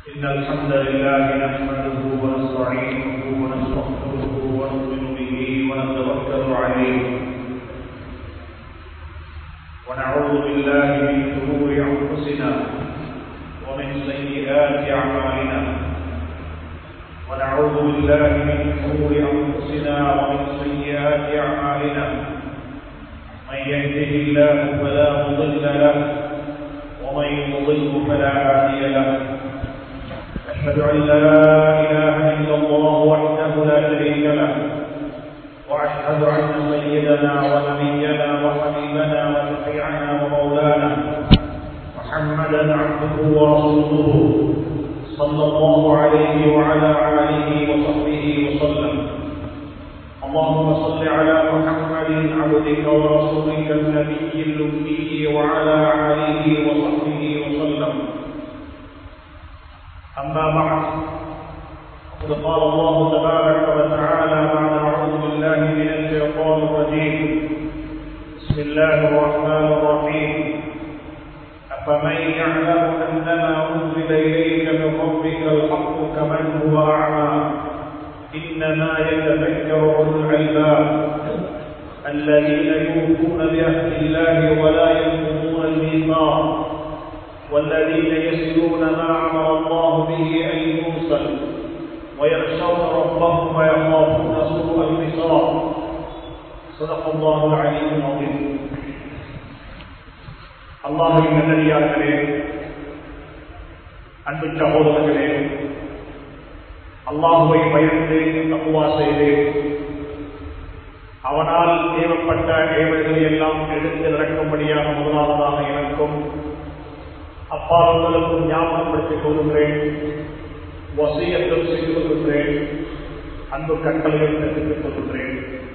إن الحمد لله نحمده ونستعينه ونستغفره ونؤمن به ونتوكل عليه ونعوذ بالله من شرور أنفسنا ومن سيئات أعمالنا ونعوذ بالله من شرور أنفسنا ومن سيئات أعمالنا من يهده الله فلا مضل له ومن يضل فلا هادي له أشهد أن لا إله إلا الله وحده لا شريك له وأشهد أن سيدنا ونبينا وحبيبنا وشفيعنا ومولانا محمدا عبده ورسوله صلى الله عليه وعلى آله وصحبه وسلم اللهم صل على محمد عبدك ورسولك النبي الأمي وعلى آله وصحبه وسلم أما بعد فقد قال الله تبارك وتعالى بعد أعوذ بالله من الشيطان الرجيم بسم الله الرحمن الرحيم أفمن يعلم أنما أنزل إليك من ربك الحق كمن هو أعمى إنما يتذكر أولو الألباب الذين يوفون بعهد الله ولا ينقضون الميثاق والذين يسلون ما امر الله به ان يوصل ويخشون ربهم ويخافون سوء الوصال صدق الله العلي العظيم அல்லாஹின் நல்லடியார்களே அன்பு சகோதரர்களே அல்லாஹுவை பயந்து தப்புவா செய்து அவனால் ஏவப்பட்ட ஏவல்களை எல்லாம் எடுத்து நடக்கும்படியாக முதலாவதாக எனக்கும் அப்பாவங்களுக்கும் ஞாபகப்படுத்திக் கொள்கின்றேன் வசியத்தில் செய்து கொள்கின்றேன் அன்பு கட்டளைகள் தெரிவித்துக் கொள்கின்றேன்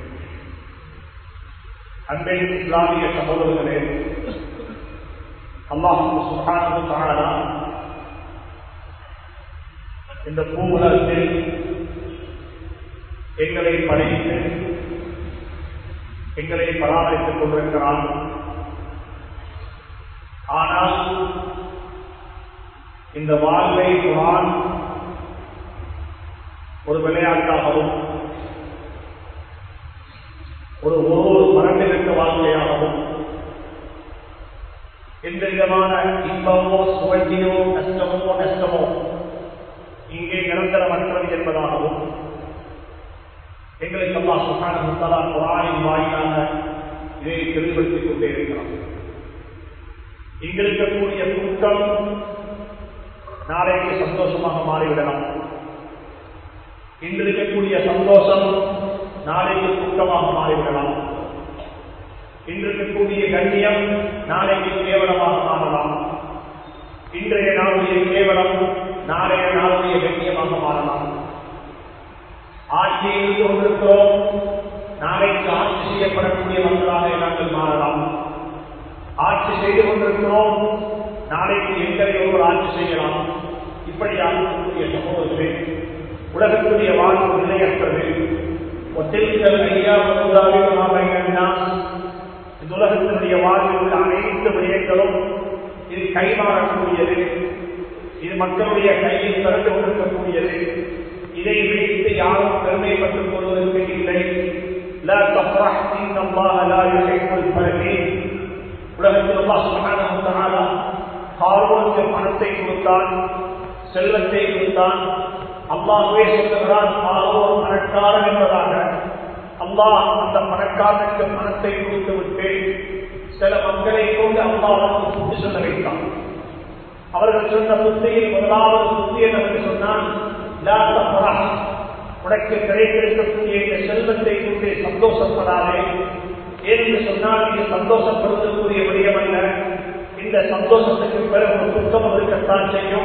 அன்பே இஸ்லாமிய சகோதரர்களே அல்லாஹு சுகானது தாழா இந்த பூவுலகத்தில் எங்களை படைத்து எங்களை பராமரித்துக் கொண்டிருக்கிறான் ஆனால் இந்த வாழ்வை குரான் ஒரு விளையாட்டாகவும் ஒரு ஒரு மரண்டிருக்க வாழ்க்கையாகவும் எந்த விதமான இன்பமோ சுவழ்ச்சியோ கஷ்டமோ நஷ்டமோ இங்கே நிரந்தரமற்றது என்பதாகவும் எங்களுக்கு அல்லா சுகான முத்தலா குரானின் வாயிலாக இதை தெளிவுபடுத்திக் கொண்டே இருக்கிறோம் இங்கிருக்கக்கூடிய கூட்டம் நாளைக்கு சந்தோஷமாக மாறிவிடலாம் இன்றிருக்கக்கூடிய சந்தோஷம் நாளைக்கு கூட்டமாக மாறிவிடலாம் இன்றிருக்கக்கூடிய கண்ணியம் நாளைக்கு கேவலமாக மாறலாம் இன்றைய நாளுடைய கேவலம் நாளைய நாளுடைய கண்ணியமாக மாறலாம் ஆட்சியில் இருந்து கொண்டிருக்கிறோம் நாளைக்கு ஆட்சி செய்யப்படக்கூடிய மக்களாக நாங்கள் மாறலாம் ஆட்சி செய்து கொண்டிருக்கிறோம் நாளைக்கு எங்களை ஒருவர் ஆட்சி செய்யலாம் இப்படியாக இருக்கக்கூடிய சமூகத்திலே உலகத்துடைய வாழ்வு நிலையற்றது ஒத்திருத்தல் ஐயா முதலாளிகளாக இந்த உலகத்தினுடைய வாழ்வில் உள்ள அனைத்து விடயங்களும் இது கைமாறக்கூடியது இது மக்களுடைய கையில் திறந்து கொண்டிருக்கக்கூடியது இதை வைத்து யாரும் பெருமைப்பட்டுக் கொள்வதற்கு இல்லை لا تفرح إن الله لا يحب الفرحين உலகத்தில் அல்லாஹ் சுப்ஹானஹு வ தஆலா காரூனுக்கு பணத்தை கொடுத்தான் செல்வத்தை கொடுத்தான் அல்லாஹ்வே சொல்லுகிறான் காரூன் பணக்காரன் என்பதாக அல்லாஹ் அந்த பணக்காரனுக்கு பணத்தை கொடுத்து விட்டு சில மக்களை கொண்டு அல்லாஹ்வுக்கு புத்தி சொல்ல வைத்தான் அவர்கள் சொன்ன புத்தியில் முதலாவது புத்தி என்று சொன்னால் லா தஃப்ரஹ் உனக்கு கிடைத்திருக்கக்கூடிய இந்த செல்வத்தை கொண்டு சந்தோஷப்படாதே ஏனென்று சொன்னால் இது சந்தோஷப்படுவதற்குரிய விடயம் அல்ல இந்த சந்தோஷத்துக்கு பிறகு ஒரு துக்கம் இருக்கத்தான் செய்யும்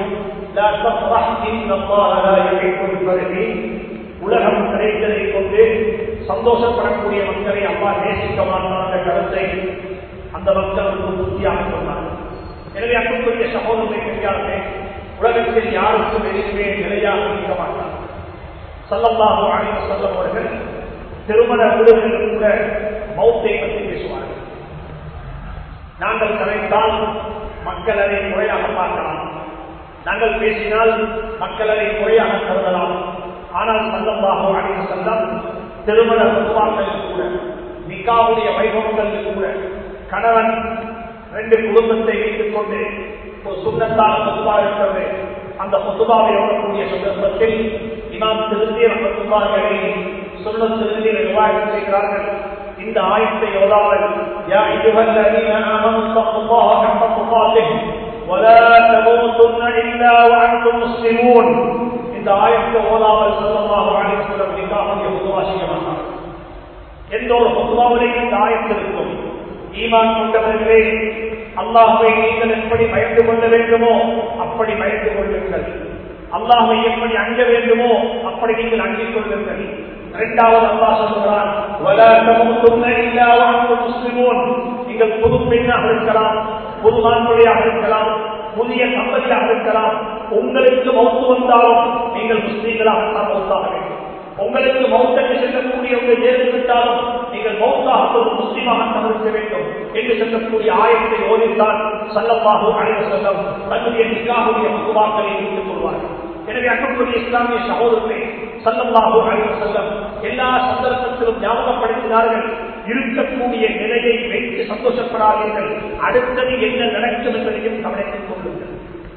உலகம் கிடைத்ததை கொண்டு சந்தோஷப்படக்கூடிய மக்களை அம்மா நேசிக்க மாட்டான் அந்த கருத்தை அந்த மக்களுக்கு புத்தியாக சொன்னார் எனவே அன்புக்குரிய சகோதரத்தை கையாளே உலகத்தில் யாருக்கும் எதுவுமே நிலையாக இருக்க மாட்டார் சல்லல்லாஹு அலைஹி வஸல்லம் அவர்கள் திருமண வீடுகளில் கூட மௌத்தை பற்றி பேசுவார்கள் நாங்கள் கலைத்தால் மக்கள் அதை முறையாக பார்க்கலாம் நாங்கள் பேசினால் மக்கள் அதை குறையாக கருதலாம் ஆனால் சல்லமாக அழைத்து செல்லம் திருமண பொதுவாக்களில் கூட நிக்காவுடைய வைபவங்களில் கூட கணவன் ரெண்டு குடும்பத்தை வைத்துக் கொண்டு ஒரு சுண்ணத்தான பொதுவா இருக்கிறது அந்த பொதுவாவை ஓடக்கூடிய சந்தர்ப்பத்தில் இமாம் திருந்திய பொதுவாகளை சொல்ல திருந்திய நிர்வாகம் செய்கிறார்கள் இந்த ஆயத்தை ஓதாமல் யா இதுவல் الذين آمنوا اتقوا الله حق تقاته ولا تموتن إلا وأنتم مسلمون இந்த ஆயத்தை ஓதாமல் சொல்லமாக அழைத்து நிக்காவுடைய பொதுவா செய்ய மாட்டார்கள் எந்த ஒரு பொதுவாவிலையும் இந்த ஆயத்தில் இருக்கும் ஈமான் கொண்டவர்களே அல்லாஹை நீங்கள் எப்படி பயந்து கொள்ள வேண்டுமோ அப்படி பயந்து கொள்ளுங்கள் அல்லாஹை எப்படி அஞ்ச வேண்டுமோ அப்படி நீங்கள் அங்கிக் கொள்ளுங்கள் இரண்டாவது அல்லாஹ் சொல்கிறான் முஸ்லிமோன் நீங்கள் புது பெண்ணாக இருக்கலாம் புது மான்மொழியாக இருக்கலாம் புதிய சம்பதியாக இருக்கலாம் உங்களுக்கு மௌத்து வந்தாலும் நீங்கள் முஸ்லீம்களாகத்தான் மௌத்தாக வேண்டும் உங்களுக்கு மௌத்தக்கு செல்லக்கூடிய உங்கள் ஏற்று விட்டாலும் நீங்கள் மௌத்தாக ஒரு முஸ்லீமாக தவிர்க்க வேண்டும் என்று சொல்லக்கூடிய ஆயத்தை ஓதித்தான் சல்லப்பாக அழைவு செல்லம் தன்னுடைய நிக்காவுடைய பொதுவாக்களை வைத்துக் கொள்வார்கள் எனவே அன்புக்குரிய இஸ்லாமிய சகோதரர்களே சல்லல்லாஹு அலைஹி வஸல்லம் எல்லா சந்தர்ப்பத்திலும் ஞாபகப்படுத்தினார்கள் இருக்கக்கூடிய நிலையை வைத்து சந்தோஷப்படாதீர்கள் அடுத்தது என்ன நடக்கும் என்பதையும் கவனத்தில் கொள்ளுங்கள்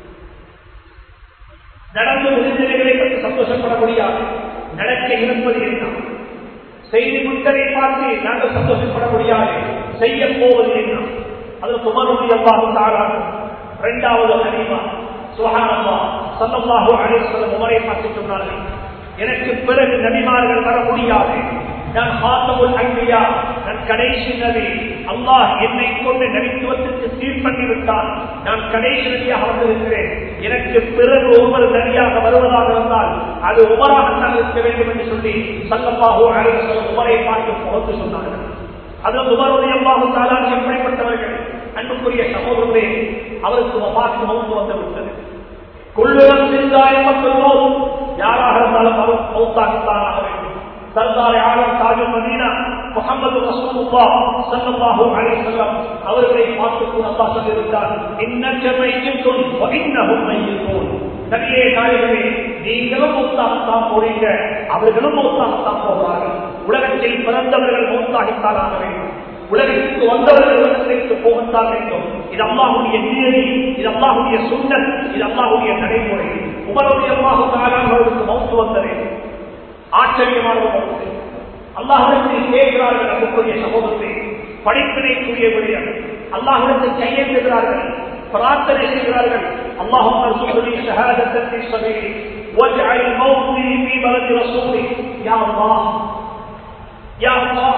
நடந்து முடிந்தவைகளை பற்றி சந்தோஷப்பட முடியாது நடக்க இருப்பது என்ன செய்தி முட்டரை பார்த்து நாங்கள் சந்தோஷப்பட முடியாது செய்ய போவது என்ன அது சுமருடைய தாராக இரண்டாவது அறிவா சுகானம்மா சல்லல்லாஹு அலிஸ்வரம் உமரை பார்த்து சொன்னார்கள் எனக்கு பிறகு நபிமார்கள் வர முடியாது நான் ஹாத்தமுல் அன்பியா நான் கடைசி நபி அல்லாஹ் என்னை கொண்டு நபித்துவத்திற்கு சீர் பண்ணி விட்டால் நான் கடைசி நபியாக வந்திருக்கிறேன் எனக்கு பிறகு ஒவ்வொரு நபியாக வருவதாக இருந்தால் அது உமராகத்தான் இருக்க வேண்டும் என்று சொல்லி சல்லல்லாஹு அலிஸ்வரம் உமரை பார்த்து புகழ்ந்து சொன்னார்கள் அது உமருடைய அல்லாஹு தாலான் எப்படிப்பட்டவர்கள் அன்புக்குரிய சகோதரர்களே அவருக்கு பார்த்து மௌத்து வந்து விட்டது கொள்ளுடன் சிந்தாயப்பட்டுள்ளோம் யாராக இருந்தாலும் அவர் மௌத்தாகத்தான் ஆக வேண்டும் சர்தார் ஆலம் தாஜு மதீனா முகமது ரசூலுல்லா ஸல்லல்லாஹு அலைஹி வஸல்லம் அவர்களை பார்த்து கூட அல்லாஹ் சொல்லியிருக்கிறார் இன்னக்க மையித்துன் வ இன்னஹும் மையித்துன் நபியே நாயகமே நீங்களும் மௌத்தாகத்தான் போறீங்க அவர்களும் மௌத்தாகத்தான் போகிறார்கள் உலகத்தில் பிறந்தவர்கள் மௌத்தாகித்தான் ஆக வேண்டும் உலகத்துக்கு வந்தவர்கள் உலகத்திற்கு போகத்தான் வேண்டும் இது அல்லாஹுடைய நியதி இது அல்லாஹுடைய சுண்ணல் இது அல்லாஹுடைய நடைமுறை உமருடைய அல்லாஹு அவர்களுக்கு மௌத்து வந்தது ஆச்சரியமான மௌத்து அல்லாஹிடத்தில் கேட்கிறார்கள் அன்புக்குரிய சகோதரத்தை படிப்பினைக்குரிய விடயம் அல்லாஹிடத்தில் கையெழுத்துகிறார்கள் பிரார்த்தனை செய்கிறார்கள் اللهم ارزقني شهادة في سبيلك واجعل موتي في بلد رسولك يا الله يا الله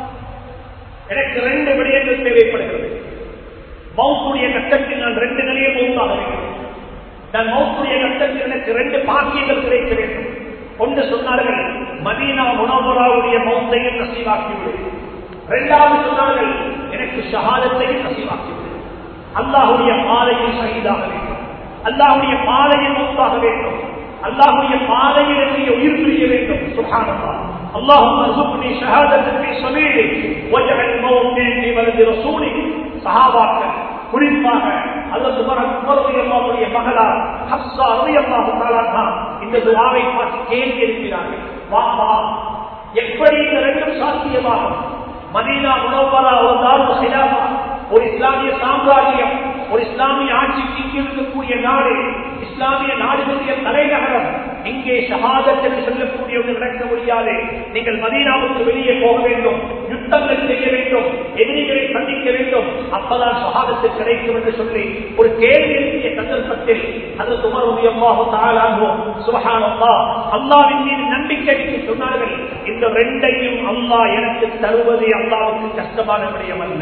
எனக்கு ரெண்டு விடயங்கள் தேவைப்படுகிறது மௌத்துடைய கட்டத்தில் நான் ரெண்டு நிலையை மௌத்தாக வேண்டும் நான் மௌத்துடைய கட்டத்தில் எனக்கு ரெண்டு பாக்கியங்கள் கிடைக்க வேண்டும் ஒன்று சொன்னார்கள் மதீனா முனவராவுடைய மௌத்தையும் நசீவாக்கிவிடு இரண்டாவது சொன்னார்கள் எனக்கு ஷஹாதத்தையும் நசீவாக்கிவிடு அல்லாஹுடைய பாதையில் சகிதாக வேண்டும் அல்லாஹுடைய பாதையில் மௌத்தாக வேண்டும் அல்லாஹுடைய பாதையில் என்னுடைய உயிர் பிரிய வேண்டும் சுகானந்தா اللهم ارزقني شهادة في سبيلك واجعل موتي في بلد رسولك சஹாபாக்கள் குறிப்பாக அல்லது அல்லாவுடைய மகளார் ஹப்சா ரலியல்லாஹு தஆலா இந்த துஆவை பார்த்து கேள்வி இருக்கிறார்கள் வா வா எப்படி இந்த ரெண்டும் சாத்தியமாகும் மதீனா முனவரா ஒரு தாரு ஹிலாஃபா ஒரு இஸ்லாமிய சாம்ராஜ்யம் ஒரு இஸ்லாமிய ஆட்சிக்கு இருக்கக்கூடிய நாடு இஸ்லாமிய நாடுகளுடைய தலைநகரம் இங்கே ஷஹாதத் என்று சொல்லக்கூடிய ஒன்று நடக்க முடியாது நீங்கள் மதீனாவுக்கு வெளியே போக வேண்டும் யுத்தங்கள் செய்ய வேண்டும் எதிரிகளை சந்திக்க வேண்டும் அப்பதான் ஷஹாதத்து கிடைக்கும் என்று சொல்லி ஒரு கேள்வி எழுப்பிய சந்தர்ப்பத்தில் அது சுமருடையமாக தாளாகோ சுபகானம்மா அல்லாவின் மீது நம்பிக்கை வைத்து சொன்னார்கள் இந்த ரெண்டையும் அல்லாஹ் எனக்கு தருவது அல்லாவுக்கு கஷ்டமான விடயம் அல்ல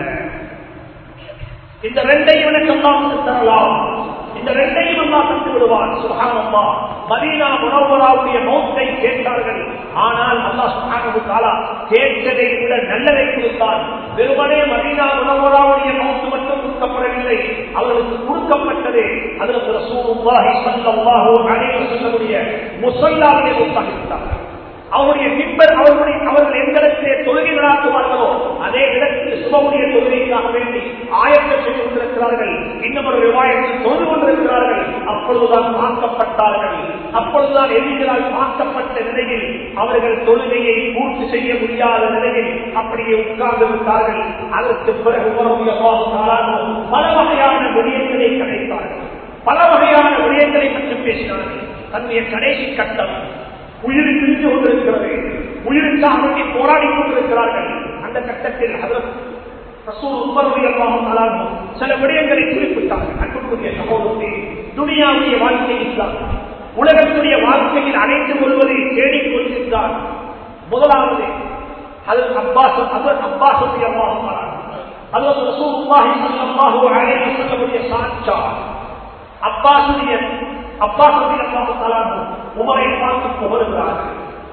இந்த ரெண்டையும் எனக்கு அல்லாவுக்கு தரலாம் இந்த ரெண்டையும் அல்லா தந்து விடுவான் சுகானம்மா மதீனா முனவராவுடைய மௌத்தை கேட்டார்கள் ஆனால் அல்லா சுகானு காலா கேட்டதை விட நல்லதை கொடுத்தான் வெறுமனே மதீனா முனவராவுடைய மௌத்து மட்டும் கொடுக்கப்படவில்லை அவர்களுக்கு கொடுக்கப்பட்டது அதற்கு சூழ்நிலை சொல்லக்கூடிய முசல்லாவிலே உத்தாகிவிட்டார்கள் அவருடைய மிம்பர் அவர்களுடைய அவர்கள் எந்த இடத்திலே தொழுகை நடாத்துவார்களோ அதே இடத்தில் சுபமுடைய தொழுகைக்காக வேண்டி ஆயத்தம் செய்து கொண்டிருக்கிறார்கள் இன்னும் ஒரு விவாயத்தில் தொழுது கொண்டிருக்கிறார்கள் அப்பொழுதுதான் பார்க்கப்பட்டார்கள் அப்பொழுதுதான் எதிரிகளால் பார்க்கப்பட்ட நிலையில் அவர்கள் தொழுகையை பூர்த்தி செய்ய முடியாத நிலையில் அப்படியே உட்கார்ந்து விட்டார்கள் அதற்கு பிறகு உமருடைய பல வகையான விடயங்களை கிடைத்தார்கள் பல வகையான விடயங்களை பற்றி பேசினார்கள் தன்னுடைய கடைசி கட்டம் உயிர் பிரிந்து கொண்டிருக்கிறது உயிருக்காக வேண்டி போராடி கொண்டிருக்கிறார்கள் அந்த கட்டத்தில் ஹதரத் ரசூல் உமருடைய அல்லாஹ் சில விடயங்களை குறிப்பிட்டார்கள் அன்புக்குரிய சகோதரத்தை துனியாவுடைய வாழ்க்கை இஸ்லாம் உலகத்துடைய வாழ்க்கையில் அணைத்துக் கொள்வதை தேடிக் கொள்கின்றார் முதலாவது அதற்கு அப்பாஸ் அதர் அப்பாசுடைய அல்லாஹ் அதற்கு ரசூலுல்லாஹி ஸல்லல்லாஹு அலைஹி வஸல்லமுடைய சாட்சா அப்பாசுடைய அப்பாசுடைய அல்லாஹ் தஆலா உமரை பார்த்து புகழ்கிறார்கள்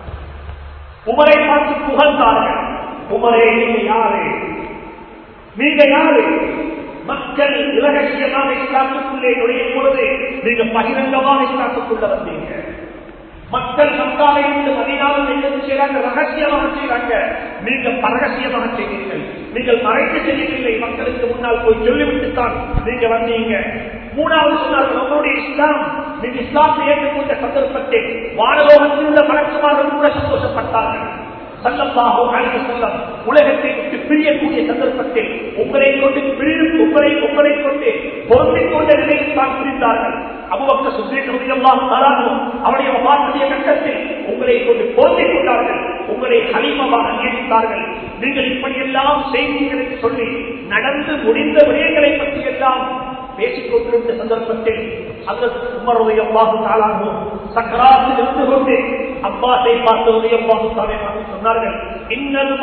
உமரை பார்த்து புகழ்ந்தார்கள் உமரே நீங்க யாரு நீங்க யாரு மக்கள் இரகசியமாக இஸ்லாத்துக்குள்ளே நுழையும் பொழுது நீங்க பகிரங்கமாக இஸ்லாத்துக்குள்ள வந்தீங்க மக்கள் மக்காவை விட்டு மதினாவில் என்ன செய்யறாங்க ரகசியமாக செய்யறாங்க நீங்க பரகசியமாக செய்கிறீர்கள் நீங்கள் மறைத்து செய்யவில்லை மக்களுக்கு முன்னால் போய் சொல்லிவிட்டுத்தான் நீங்க வந்தீங்க மூணாவது சொன்னார்கள் உங்களுடைய இஸ்லாம் நீங்க இஸ்லாத்தை ஏற்றுக்கொண்ட சந்தர்ப்பத்தில் வானலோகத்தில் உள்ள மலக்குமார்கள் கூட சந்தோஷப்பட்டார்கள் சல்லல்லாஹு அலைஹி வஸல்லம் உலகத்தை விட்டு பிரியக்கூடிய சந்தர்ப்பத்தில் உங்களை கொண்டு பிரியும் உங்களை உங்களை கொண்டு பொருந்திக் கொண்ட நிலையில் தான் பிரிந்தார்கள் அபுபக்க சுத்தீகல்லாஹு தஆலாஹு அவருடைய வார்த்தைய கட்டத்தில் உங்களை கொண்டு பொருந்திக் கொண்டார்கள் உங்களை ஹலீமமாக நியமித்தார்கள் நீங்கள் இப்படியெல்லாம் செய்திகளை சொல்லி நடந்து முடிந்த விடயங்களை பற்றி எல்லாம் பேசிக் கொண்டிருந்த சந்தர்ப்பத்தில் அதற்கு உமருடைய அல்லாஹு தாளாகும் சக்கராத்தில் இருந்து கொண்டு அப்பாசை பார்த்து உதயப்பாசு தானே பார்த்து சொன்னார்கள் இன்னல்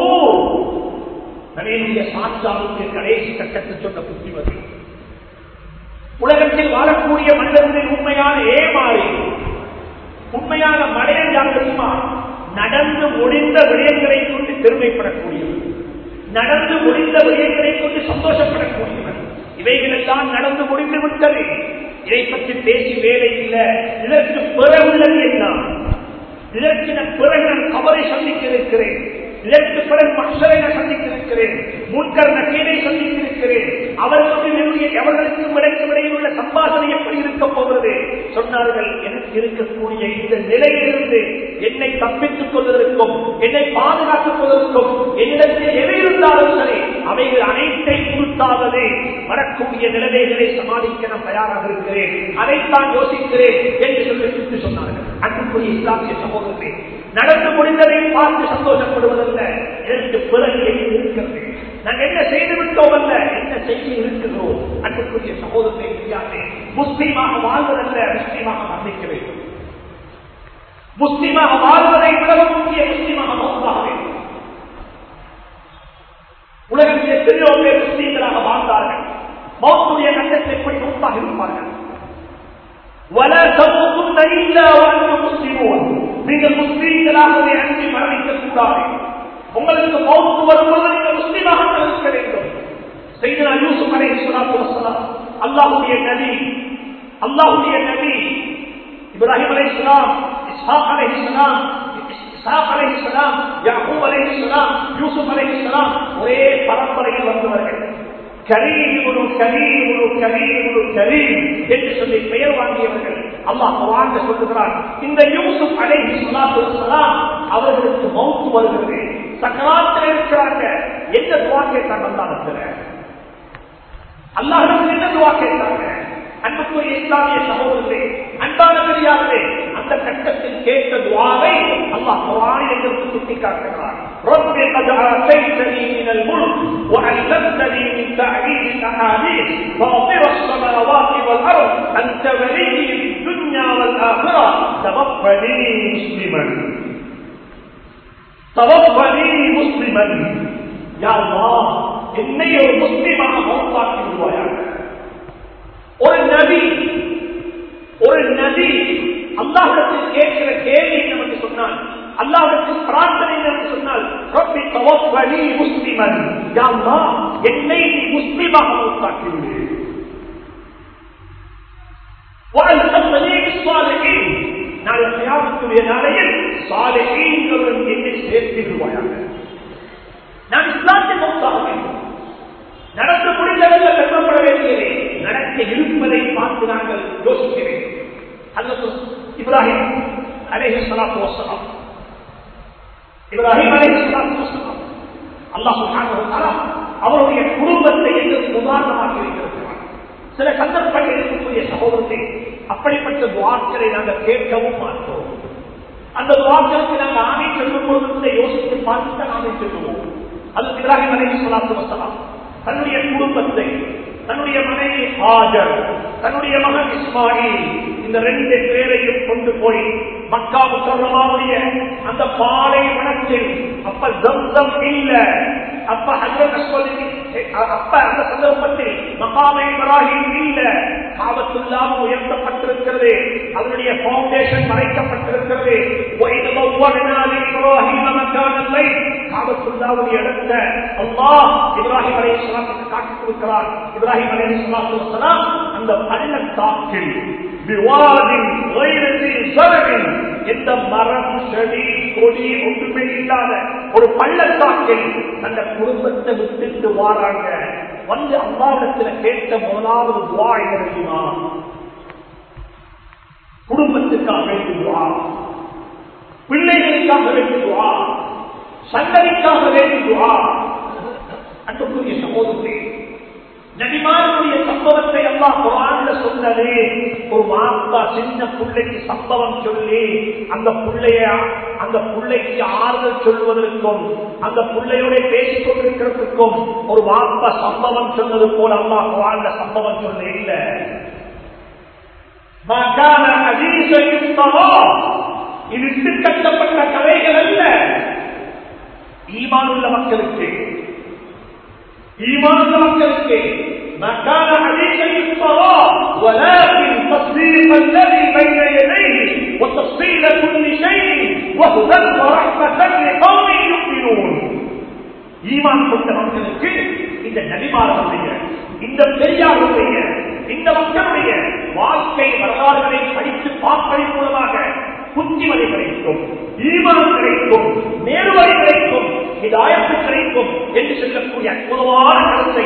நவீனுடைய சாட்சாவுக்கு கடைசி கட்டத்தில் சொன்ன புத்திமதி உலகத்தில் வாழக்கூடிய மனிதர்களின் உண்மையான ஏமாறி உண்மையான மடையன் யார் தெரியுமா நடந்து முடிந்த விடயங்களை கொண்டு பெருமைப்படக்கூடியவர் நடந்து முடிந்த விடயங்களை கொண்டு சந்தோஷப்படக்கூடியவர் இவைகள் எல்லாம் நடந்து முடிந்து விட்டது இதை பற்றி பேசி வேலை இல்லை இதற்கு பிறகுள்ளது என்ன இதற்கு நான் பிறகு நான் கவலை சந்திக்க இருக்கிறேன் இதற்கு பிறகு மக்சரை நான் சந்திக்க இருக்கிறேன் முன்கர் நக்கீரை சந்திக்க இருக்கிறேன் அவர்களுக்கு எவர்களுக்கும் இடைக்கும் இடையில் உள்ள சம்பாதனை எப்படி இருக்க போகிறது சொன்னார்கள் எனக்கு இருக்கக்கூடிய இந்த நிலையிலிருந்து என்னை தப்பித்துக் கொள்வதற்கும் என்னை பாதுகாத்துக் கொள்வதற்கும் என்னிடத்தில் எது இருந்தாலும் சரி அவைகள் அனைத்தை குறித்தாவது வரக்கூடிய நிலைமைகளை சமாளிக்க நான் தயாராக இருக்கிறேன் அதைத்தான் யோசிக்கிறேன் என்று சொல்லி சொன்னார்கள் அன்புக்குரிய இஸ்லாமிய சமூகத்தை நடந்து முடிந்ததை பார்த்து சந்தோஷப்படுவதல்ல இதற்கு பிறகு இருக்கிறது நாங்கள் என்ன செய்து விட்டோம் அல்ல என்ன செய்ய இருக்கிறோம் அன்புக்குரிய சகோதரத்தை தெரியாது முஸ்லீமாக வாழ்வதல்ல முஸ்லீமாக மரணிக்க வேண்டும் முஸ்லீமாக வாழ்வதை விடவும் முக்கிய முஸ்லீமாக மௌத்தாக வேண்டும் உலகத்தில் எத்தனையோ பேர் முஸ்லீம்களாக வாழ்ந்தார்கள் மௌத்துடைய கட்டத்தை எப்படி மௌத்தாக இருப்பார்கள் வல சமூகம் இல்லா வாழ்ந்து முஸ்லிமோன் நீங்கள் முஸ்லீம்களாகவே அன்றி மரணிக்க கூடாது உங்களுக்கு மௌத்து வரும்போது நீங்கள் முஸ்லீமாக இருக்க வேண்டும் செய்தனா யூசுப் அலை சொல்லாத்து வசலாம் அல்லாஹுடைய நபி அல்லாஹுடைய நபி இப்ராஹிம் அலை இஸ்லாம் இஸ்ஹாக் அலை இஸ்லாம் இஸ்ஹாக் அலை இஸ்லாம் யாக்கூப் அலை இஸ்லாம் யூசுப் அலை இஸ்லாம் ஒரே பரம்பரையில் வந்தவர்கள் கரீமுரு கரீமுரு கரீமுரு கரீம் என்று சொல்லி பெயர் வாங்கியவர்கள் அல்லாஹ் வாழ்ந்து சொல்லுகிறார் இந்த யூசுப் அலைஹி ஸலாத்து வஸலாம் அவர்களுக்கு மௌத்து வருகிறது சக்கராத்தில் இருக்கிறாங்க என்ன துவா கேட்டாங்க அல்லாஹ்விடத்துல அல்லாஹ்விடத்தில் என்ன துவா கேட்டாங்க அன்புக்குரிய இஸ்லாமிய சகோதரர்களே அன்பான பெரியார்களே அந்த கட்டத்தில் கேட்ட துவாவை அல்லாஹ் குர்ஆனில் எங்களுக்கு சுட்டிக்காட்டுகிறார் رب قد آتيتني من الملك وعلمتني من تعليم الأحاديث فاطر السماوات والأرض أنت ولي في الدنيا والآخرة توفني مسلما توفني مسلما يا الله என்னை ஒரு முஸ்லிமாக மௌத்தாக்கி விடுவாயாக ஒரு நபி ஒரு நபி அல்லாஹத்தில் கேட்கிற கேள்வி நமக்கு சொன்னால் அல்லாஹத்தில் பிரார்த்தனை நமக்கு சொன்னால் ரப்பி தவஃபனி முஸ்லிமன் யா அல்லாஹ் என்னை நீ முஸ்லிமாக மௌத்தாக்கி விடு وألحقني بالصالحين நாளை கியாம கியாமத்துடைய நாளையில் சாலைகளுடன் என்னை சேர்த்து விடுவாயாக நான் இஸ்லாத்தை மௌத்தாக வேண்டும் நடந்து முடிந்தவர்கள் கருதப்பட வேண்டியதே நடக்க இருப்பதை பார்த்து நாங்கள் யோசிக்க வேண்டும் அல்லது இப்ராஹிம் அலேஹி சலாத்து வசலாம் இப்ராஹிம் அலேஹி சலாத்து வசலாம் அல்லாஹ் அவருடைய குடும்பத்தை எங்களுக்கு உதாரணமாக வைத்திருக்கிறார் சில சந்தர்ப்பங்கள் இருக்கக்கூடிய சகோதரத்தை அப்படிப்பட்ட துவாக்களை நாங்கள் கேட்கவும் மாட்டோம் அந்த துவாக்களுக்கு நாங்கள் ஆணை செல்லும் பொழுது யோசித்து பார்த்து தான் ஆணை செல்லுவோம் அது இப்ராஹிம் அலி சொல்லாத்து வசலாம் தன்னுடைய குடும்பத்தை தன்னுடைய மனைவி ஆஜர் தன்னுடைய மகன் இஸ்மாயில் இந்த ரெண்டு பேரையும் கொண்டு போய் மக்கா முசல்லமாவுடைய அந்த பாலை வனத்தில் அப்ப ஜம்சம் இல்ல அப்ப ஹஜரத் அஸ்வதி அப்ப அந்த சந்தர்ப்பத்தில் மகாமை இப்ராஹிம் இல்ல காபத்துள்ளாம உயர்த்தப்பட்டிருக்கிறது அதனுடைய பவுண்டேஷன் மறைக்கப்பட்டிருக்கிறது காபத்துள்ளாவுடைய இடத்த அல்லாஹ் இப்ராஹிம் அலை இஸ்லாத்துக்கு காட்டி கொடுக்கிறார் இப்ராஹிம் அலை இஸ்லாத்து அந்த பள்ளத்தாக்கில் விவாதின் எந்த மரம் செடி கொடி ஒன்றுமே இல்லாத ஒரு பள்ளத்தாக்கில் அந்த குடும்பத்தை விட்டுட்டு வாராங்க வந்து அம்மாவிடத்துல கேட்ட முதலாவது துவா என்ன தெரியுமா குடும்பத்துக்காக வேண்டுவா பிள்ளைகளுக்காக வேண்டுவா சந்ததிக்காக வேண்டுவா அன்புக்குரிய சகோதரே நபிமாருடைய சம்பவத்தை எல்லாம் குரான்ல சொன்னது ஒரு மாப்பா சின்ன பிள்ளைக்கு சம்பவம் சொல்லி அந்த பிள்ளைய அந்த பிள்ளைக்கு ஆறுதல் சொல்வதற்கும் அந்த பிள்ளையோட பேசிக் கொண்டிருக்கிறதுக்கும் ஒரு மாப்பா சம்பவம் சொன்னது போல அம்மா குரான்ல சம்பவம் சொல்ல இல்ல இது இட்டு கட்டப்பட்ட கதைகள் அல்ல ஈமானுள்ள மக்களுக்கு ஈமானுள்ள மக்களுக்கு مكان حديث الصلاة ولكن تصديق الذي بين يديه وتفصيل كل شيء وهدى ورحمة لقوم يؤمنون ஈமான் கொண்ட மக்களுக்கு இந்த நபிமார்களுடைய இந்த பெரியாருடைய இந்த மக்களுடைய வாழ்க்கை வரலாறுகளை படித்து பார்ப்பதன் மூலமாக புத்திமதி கிடைக்கும் ஈமான் கிடைக்கும் நேர்வழி கிடைக்கும் இது ஆயத்து கிடைக்கும் என்று சொல்லக்கூடிய அற்புதமான கருத்தை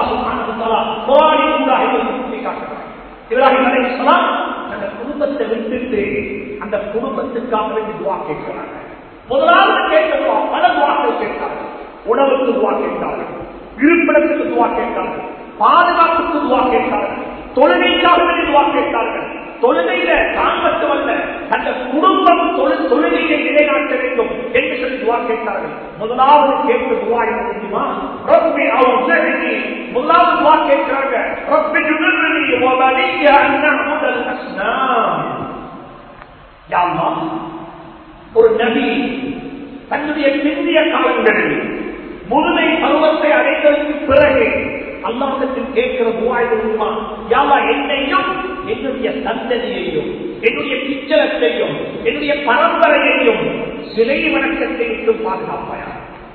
இப்ராஹிம் அலைஹிஸ்ஸலாம் அந்த குடும்பத்தை விட்டுட்டு அந்த குடும்பத்துக்காக வேண்டி துவா கேட்கிறாங்க முதலாவது கேட்ட துவா பல துவாக்கள் கேட்டார்கள் உணவுக்கு துவா கேட்டார்கள் இருப்பிடத்துக்கு துவா கேட்டார்கள் பாதுகாப்புக்கு துவா கேட்டார்கள் தொழுகைக்காக வேண்டி துவா கேட்டார்கள் தொழுகையில தான் மட்டுமல்ல அந்த குடும்பம் தொழில் தொழுகையை நிலைநாட்ட வேண்டும் என்று சொல்லி துவா கேட்டார்கள் முதலாவது கேட்க துவா என்ன தெரியுமா ரப்பி அவுசரினி முதலாவது துவா கேட்கிறாங்க ரப்பி ஜுபிர்னி வபலிய அன்னஹுதல் அஸ்னாம் யா அல்லாஹ் ஒரு நபி தன்னுடைய பிந்திய காலங்களில் முதுமை பருவத்தை அடைந்ததற்கு பிறகு அல்லாஹத்தில் கேட்கிற மூவாயிரம் யாவா என்னையும் என்னுடைய சந்ததியையும் என்னுடைய பிச்சலத்தையும் என்னுடைய பரம்பரையையும் சிலை வணக்கத்தை விட்டு பாதுகாப்பாயா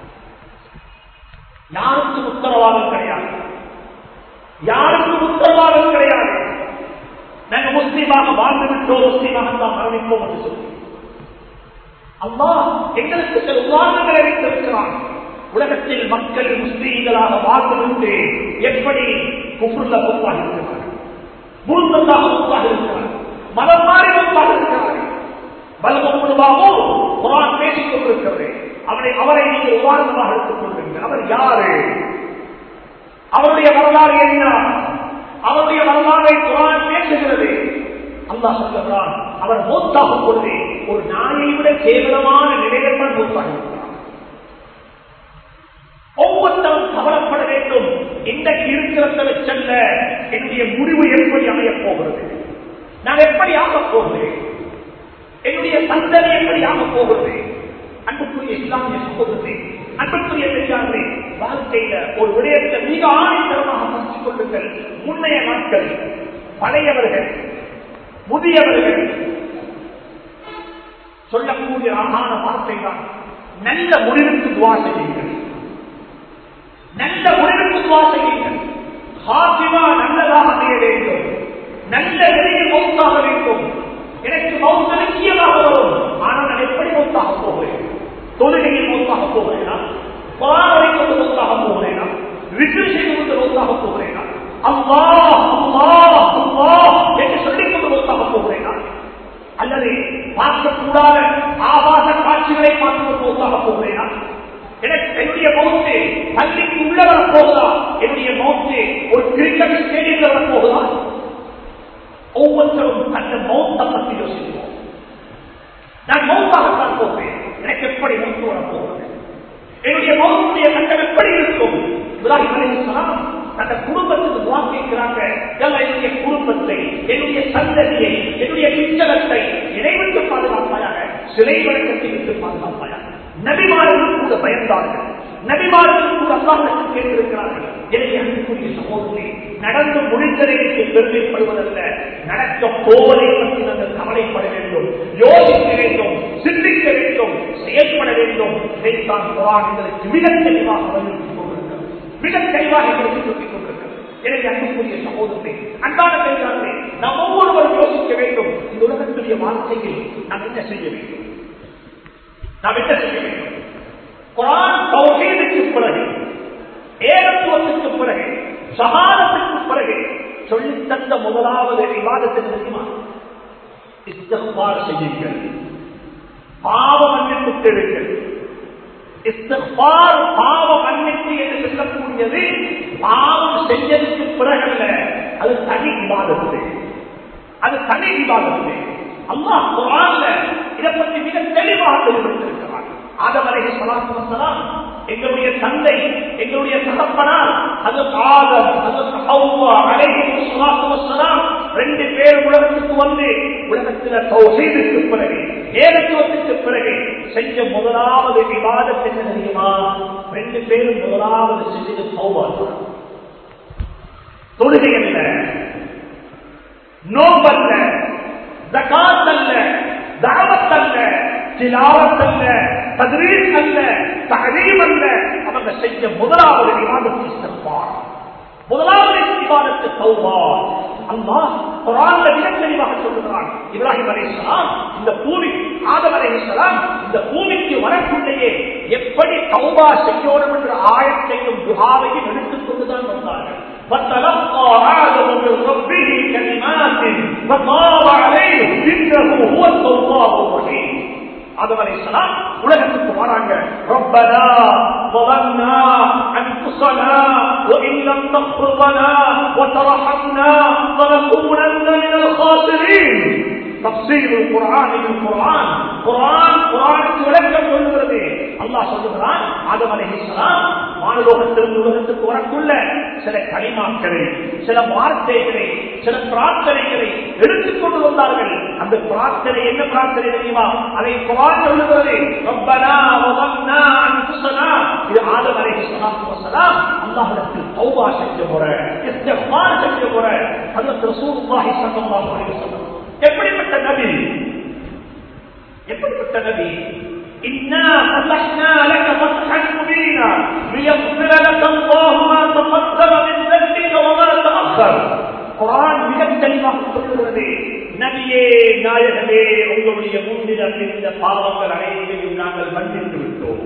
யாருக்கும் உத்தரவாதம் கிடையாது யாருக்கும் உத்தரவாதம் கிடையாது நாங்க முஸ்லீமாக வாழ்ந்து விட்டோம் முஸ்லீமாக தான் மரணிப்போம் என்று சொல்லி அம்மா எங்களுக்கு சில உதாரணங்களை வைத்திருக்கிறான் உலகத்தில் மக்கள் முஸ்லீம்களாக வாழ்ந்துவிட்டு எப்படி குஃபுர்ல பொறுப்பாக இருக்கிறார்கள் முழுமையாக பொறுப்பாக இருக்கிறார்கள் மதம் மாறி பொறுப்பாக இருக்கிறார்கள் பலமுழுவாவோ குரான் பேசிக் கொண்டிருக்கிறது அவரை அவரை நீங்கள் உதாரணமாக எடுத்துக் கொள்வீர்கள் அவர் யாரு அவருடைய வரலாறு என்ன அவருடைய வரலாறை குரான் பேசுகிறது அல்லாஹ் சொல்லுகிறான் அவர் மூத்தாகும் பொழுது ஒரு நாயை விட கேவலமான நிலையில் தான் மூத்தாக இருக்கிறார் ஒவ்வொருத்தரும் கவலைப்பட வேண்டும் இன்றைக்கு இருக்கிறத வச்சல்ல என்னுடைய முடிவு எப்படி அமையப் போகிறது நான் எப்படி ஆகப் போகிறேன் என்னுடைய சந்ததி எப்படி ஆகப் போகிறது அன்புக்குரிய இஸ்லாமிய சகோதரத்தை அன்புக்குரிய பெரியார்களே வாழ்க்கையில ஒரு விடயத்தை மிக ஆணித்தரமாக பறித்துக் கொள்ளுங்கள் முன்னைய நாட்கள் பழையவர்கள் முதியவர்கள் சொல்லக்கூடிய அழகான வார்த்தை தான் நல்ல முடிவுக்கு துவா செய்யுங்கள் நல்ல முடிவுக்கு துவா செய்யுங்கள் ஹாசிமா நல்லதாக செய்ய வேண்டும் நல்ல நிலையில் மௌத்தாக வேண்டும் எனக்கு மௌத்த நிச்சயமாக வரும் குரானை கொண்டு மௌத்தாக போகிறேனா விக்ரி செய்து கொண்டு மௌத்தாக போகிறேனா அம்மா அம்மா அம்மா என்று சொல்லிக் கொண்டு மௌத்தாக போகிறேனா அல்லது பார்க்கக்கூடாத ஆபாச காட்சிகளை பார்த்து கொண்டு மௌத்தாக போகிறேனா எனக்கு என்னுடைய மௌத்து பள்ளிக்கு உள்ள வரப்போகுதா என்னுடைய மௌத்து ஒரு கிரிக்கெட் ஸ்டேடியத்தில் வரப்போகுதா ஒவ்வொருத்தரும் அந்த மௌத்தை பற்றி யோசிப்போம் நான் மௌத்தாகத்தான் போகிறேன் எனக்கு எப்படி மௌத்து வரப்போகிறது என்னுடைய மௌத்துடைய கட்டம் எப்படி இருக்கும் இப்ராஹிம் அலைஹிஸ்ஸலாம் அந்த குடும்பத்துக்கு துவா கேட்கிறாங்க "யல்லா, என்னுடைய குடும்பத்தை என்னுடைய சந்ததியை என்னுடைய பிச்சலத்தை இறைவிட்டு பாதுகாப்பாயாக சிலை வழக்கத்தை விட்டு பாதுகாப்பாயாக நபிமார்கள் கூட பயந்தார்கள் நபிமார்கள் கூட அல்லாஹ்விடத்தில் கேட்டிருக்கிறார்கள் எனவே அன்புக்குரிய சகோதரி நடந்து முடிந்ததை வைத்து பெருமைப்படுவதல்ல நடக்க போவதை பற்றி நாங்கள் கவலைப்பட வேண்டும் யோசிக்க வேண்டும் சிந்திக்க வேண்டும் செயல்பட வேண்டும் இதைத்தான் குரான் எங்களுக்கு மிக தெளிவாக வலியுறுத்திக் கொண்டிருக்கிறது மிக தெளிவாக எங்களுக்கு சொல்லிக் கொண்டிருக்கிறது எனவே அன்புக்குரிய சகோதரத்தை அன்பான பெண்களே நாம் ஒவ்வொருவரும் யோசிக்க வேண்டும் இந்த உலகத்துடைய வாழ்க்கையில் நாம் என்ன செய்ய வேண்டும் நாம் என்ன செய்ய வேண்டும் குரான் தௌஹீதுக்கு பிறகு ஏகத்துவத்துக்கு பிறகு சகாதத்துக்கு பிறகு சொல்லித் தந்த முதலாவது விவாதத்துக்கு தெரியுமா இஸ்திஃபார் செய்யுங்கள் பாவ மன்னிப்பு தேடுங்கள் இஸ்திஃபார் பாவ மன்னிப்பு என்று சொல்லக்கூடியது பாவம் செஞ்சதுக்கு பிறகல்ல அது தனி விவாதத்து அது தனி விவாதத்து அல்லாஹ் குரான்ல இதை பற்றி மிக தெளிவாக தெளிவுபடுத்திருக்கிறார் ஆதம் அலைஹி ஸலாத்து வஸலாம் எங்களுடைய தந்தை எங்களுடைய தகப்பனார் அது ஆதம் அது ஹவ்வா அலைஹி ஸலாத்து வஸலாம் ரெண்டு பேர் உலகத்துக்கு வந்து உலகத்துல தௌஹீதுக்கு பிறகு ஏகத்துவத்துக்கு பிறகு செஞ்ச முதலாவது விவாதம் என்ன தெரியுமா ரெண்டு பேரும் முதலாவது செஞ்சது தௌபா தொழுகை அல்ல நோம்பல்ல ஜகாத் அல்ல தாவத் அல்ல திலாவத் அல்ல தத்ரீஸ் அல்ல தகரீம் அல்ல அவங்க செஞ்ச முதலாவது விவாதத்தை இஸ்திக்பார் முதலாவது விவாதத்து தௌபா அல்லாஹ் குர்ஆன்ல மிக தெளிவாக சொல்லுகிறான் இப்ராஹிம் அலைஹிஸ்ஸலாம் இந்த பூமி ஆதம் அலைஹிஸ்ஸலாம் இந்த பூமிக்கு வரக்குள்ளேயே எப்படி தௌபா செய்யணும் என்ற ஆயத்தையும் துஹாவையும் எடுத்துக் கொண்டுதான் வந்தார்கள் فتلقى آدم من ربه كلمات فطاب عليه إنه هو التواب الرحيم ஆதம் அலைஹிஸ்ஸலாம் உலகத்துக்கு வராங்க ربنا ظلمنا انفسنا وان لم تغفر لنا وترحمنا لنكونن من الخاسرين تفسير القرآن بالقرآن قرآن قرآن விளக்கம் சொல்லுகிறது அல்லாஹ் சொல்லுகிறான் ஆதம் அலைஹிஸ்ஸலாம் மானலோகத்திலிருந்து உலகத்துக்கு வரக்குள்ள சில களிமாக்களை சில வார்த்தைகளை சில பிரார்த்தனைகளை எடுத்துக்கொண்டு வந்தார்கள் அந்த பிரார்த்தனை என்ன பிரார்த்தனை தெரியுமா அதை குரான் சொல்லுகிறது ரப்பனா வதம்னா அன்ஃபுஸனா இது ஆதம் அலைஹிஸ்ஸலாத்து வஸலாம் அல்லாஹ்விடத்தில் தௌபா செஞ்ச முறை இஸ்திக்பார் செஞ்ச முறை ஹஜ்ரத் ரசூலுல்லாஹி ஸல்லல்லாஹு அலைஹி வஸல்லம் எப்படிப்பட்ட நபி எப்படிப்பட்ட நபி إنا فتحنا لك فتحا مبينا ليغفر لك الله ما تقدم من ذنبك وما تأخر குரான் மிக தெளிவாக சொல்லுகிறது நபியே நாயகமே உங்களுடைய முன்னிடம் இருந்த பாவங்கள் அனைத்தையும் நாங்கள் மன்னித்து விட்டோம்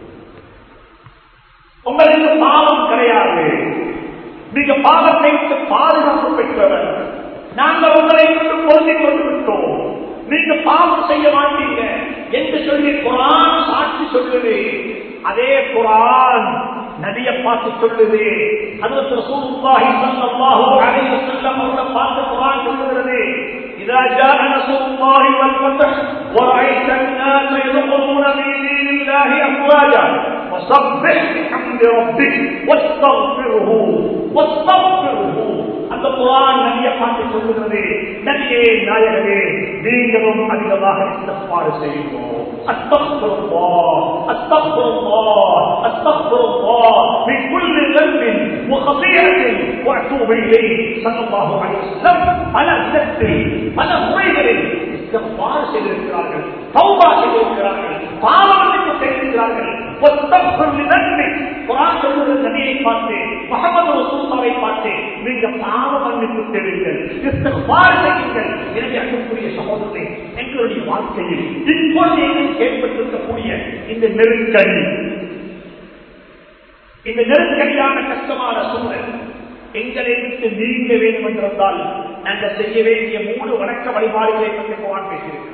உங்களுக்கு பாவம் கிடையாது மிக பாவத்தை விட்டு பாதுகாப்பு பெற்றவர் நாங்கள் உங்களை கொண்டு பொருந்திக் கொண்டு விட்டோம் நீங்க பாவம் செய்ய மாட்டீங்க என்று சொல்லி குரான் சாட்சி சொல்லுது அதே குரான் நபிய பார்த்து சொல்லுது அதற்கு ரசூலுல்லாஹி ஸல்லல்லாஹு அலைஹி வஸல்லம் அவரை பார்த்து குரான் சொல்லுகிறது إذا جاء نصر الله والفتح ورأيت الناس يدخلون في دين الله أفواجا فسبح بحمد ربك واستغفره واستغفره அந்த குரான் நபியை பார்த்து சொல்லுகிறது நபியே நாயகமே நீங்களும் அதிகமாக இஸ்திக்பார் செய்யுங்கள் أستغفر الله أستغفر الله أستغفر الله من كل ذنب وخطيئة وأتوب إليه صلى الله عليه وسلم على ذنبي على முறைகளில் இஸ்திக்பார் செய்திருக்கிறார்கள் தௌபா செய்திருக்கிறார்கள் பாவமன்னிப்பு செய்திருக்கிறார்கள் ஒத்தப்பல் நன்மை குரான் சொல்லுகிற நபியை பார்த்து முகமது ரசூல்லாவை பார்த்து நீங்க பாவ மன்னிப்பு தேடுங்கள் இஸ்திக்பார் செய்யுங்கள் எனவே அன்புக்குரிய சகோதரத்தை எங்களுடைய வாழ்க்கையில் இப்பொழுது எங்களுக்கு ஏற்பட்டிருக்கக்கூடிய இந்த நெருக்கடி இந்த நெருக்கடியான கஷ்டமான சூழல் எங்களை விட்டு நீங்க வேண்டும் என்றிருந்தால் நாங்கள் செய்ய வேண்டிய மூணு வணக்க வழிபாடுகளை பற்றி போவான் பேசியிருக்கிறோம்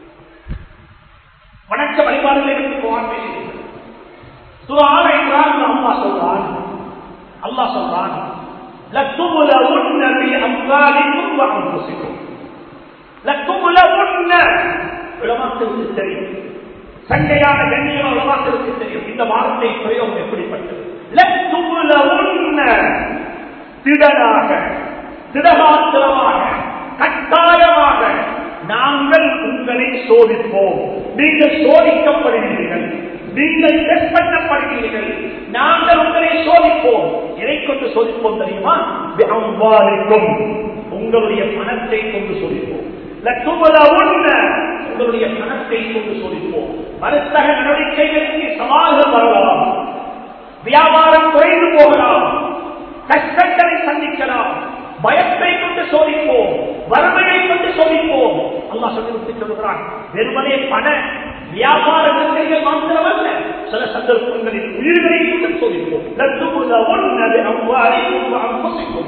வணக்க வழிபாடுகளை பற்றி போவான் பேசியிருக்கிறோம் சுரான என்றால் அம்மா சொல்றான் அல்லா சொல்றான் لَتُبْلَوُنَّ بِأَمْوَالِكُمْ وَأَنفُسِكُمْ لَتُبْلَوُنَّ உலமாக்களுக்கு தெரியும் சண்டையான கண்ணியம் உலமாக்களுக்கு தெரியும் இந்த வார்த்தை பிரயோகம் எப்படிப்பட்டது லெத்துமுலவுன்ன திடனாக திடமாத்திரமாக கட்டாயமாக நாங்கள் உங்களை சோதிப்போம் நீங்கள் சோதிக்கப்படுகிறீர்கள் நீங்கள் டெஸ்ட் பண்ணப்படுகிறீர்கள் நாங்கள் உங்களை சோதிப்போம் எதை கொண்டு சோதிப்போம் தெரியுமா அவ்வாறுக்கும் உங்களுடைய பணத்தை கொண்டு சோதிப்போம் லட்சுமலவுன்ன உங்களுடைய பணத்தை கொண்டு சோதிப்போம் வர்த்தக நடவடிக்கைகளுக்கு சவால்கள் வரலாம் வியாபாரம் குறைந்து போகலாம் கஷ்டங்களை சந்திக்கலாம் பயத்தை கொண்டு சோதிப்போம் வறுமையை கொண்டு சோதிப்போம் அல்லா சொல்லி சொல்லுகிறான் வெறுமனே பண வியாபார நன்மைகள் மாத்திரமல்ல சில சந்தர்ப்பங்களில் உயிர்களை கொண்டு சோதிப்போம் ஒன்னது அவ்வாறு அம்பசிக்கும்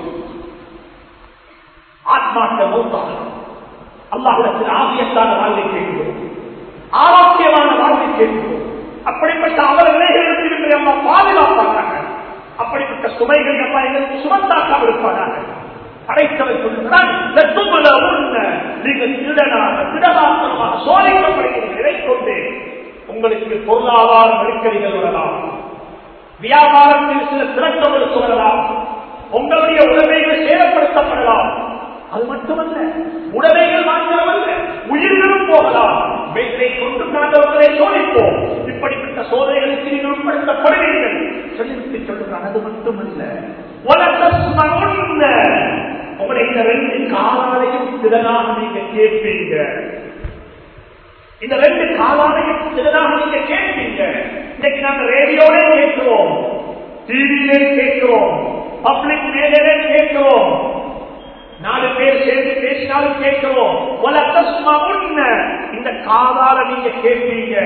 ஆத்மாக்க மூத்தாக அல்லாஹிடத்தில் ஆகியத்தான வாழ்வை கேட்கிறோம் ஆரோக்கியமான வாழ்வை கேட்கிறோம் அப்படிப்பட்ட அவர்களை இடத்திலிருந்து அம்மா பாதுகாப்பாங்க அப்படிப்பட்ட சுமைகள் அம்மா எங்களுக்கு சுமந்தாக்காமல் இருப்பார்கள் அடைத்தவர் சொல்லுகிறான் நீங்கள் திருடனாக திடமாத்திரமாக சோதிக்கப்படுகிறீர்கள் இதை கொண்டு உங்களுக்கு பொருளாதார நெருக்கடிகள் வரலாம் வியாபாரத்தில் சில திறக்கங்களுக்கு வரலாம் உங்களுடைய உடமைகள் சேதப்படுத்தப்படலாம் அது மட்டுமல்ல உடமைகள் மாத்திரமல்ல உயிர்களும் போகலாம் இதை கொண்டு நாங்கள் உங்களை சோதிப்போம் இப்படிப்பட்ட சோதனைகளுக்கு நீங்கள் உட்படுத்தப்படுவீர்கள் சொல்லிவிட்டு சொல்லுகிறான் அது மட்டுமல்ல உங்களை இந்த ரெண்டு காலாலையும் திறனாக நீங்க கேட்பீங்க இந்த ரெண்டு காலாலையும் திறனாக நீங்க கேட்பீங்க இன்னைக்கு நாங்க ரேடியோட கேட்கிறோம் டிவியிலே கேட்கிறோம் பப்ளிக் மேலே கேட்கிறோம் நாலு பேர் சேர்ந்து பேசினாலும் கேட்கிறோம் இந்த காதால நீங்க கேட்பீங்க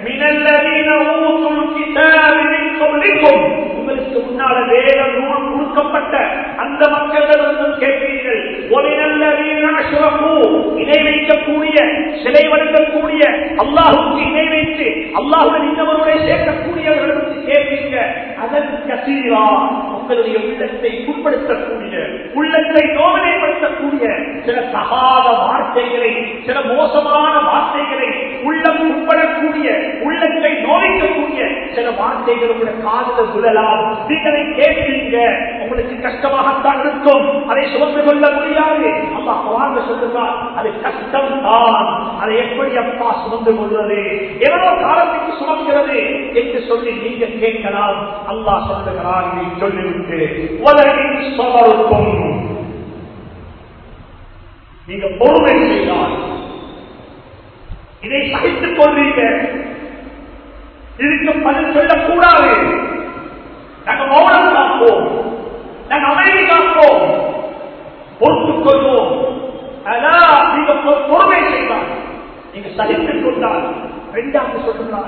உங்களுக்கு முன்னால வேத நூல் கொடுக்கப்பட்ட அந்த மக்களிடமிருந்தும் கேட்பீர்கள் ஒரு நல்ல இணை வைக்கக்கூடிய சிலை வணங்கக்கூடிய அல்லாஹுக்கு இணை வைத்து அல்லாஹுடன் இன்னவருடைய சேர்க்கக்கூடியவர்களுக்கு கேட்பீங்க அதன் கசீரா உங்களுடைய உள்ளத்தை உட்படுத்தக்கூடிய உள்ளத்தை நோவினைப்படுத்தக்கூடிய சில சகாத வார்த்தைகளை சில மோசமான வார்த்தைகளை உள்ளம் உட்படக்கூடிய உள்ளத்தை நோவிக்கக்கூடிய சில வார்த்தைகள் உங்களுடைய காதல விழலாம் நீங்களை கேட்பீங்க உங்களுக்கு கஷ்டமாகத்தான் இருக்கும் அதை சுமந்து கொள்ள முடியாது அம்மா வாழ்ந்து சொல்லுகிறார் அது கஷ்டம் தான் அதை எப்படி அப்பா சுமந்து கொள்வது எவ்வளவு காலத்துக்கு சுமக்கிறது என்று சொல்லி நீங்க கேட்கலாம் அல்லாஹ் சொல்லுகிறார் நீ சொல்லிவிட்டு உலகின் சமர்க்கும் நீங்க பொறுமை செய்தால் இதை சகித்துக் கொள்வீங்க இதுக்கு பதில் சொல்லக்கூடாது நாங்க மௌனம் காப்போம் நாங்க அமைதி காப்போம் பொறுத்துக் கொள்வோம் அதான் நீங்க பொறுமை செய்தால் நீங்க சகித்துக் கொண்டால் ரெண்டாவது சொல்லுகிறார்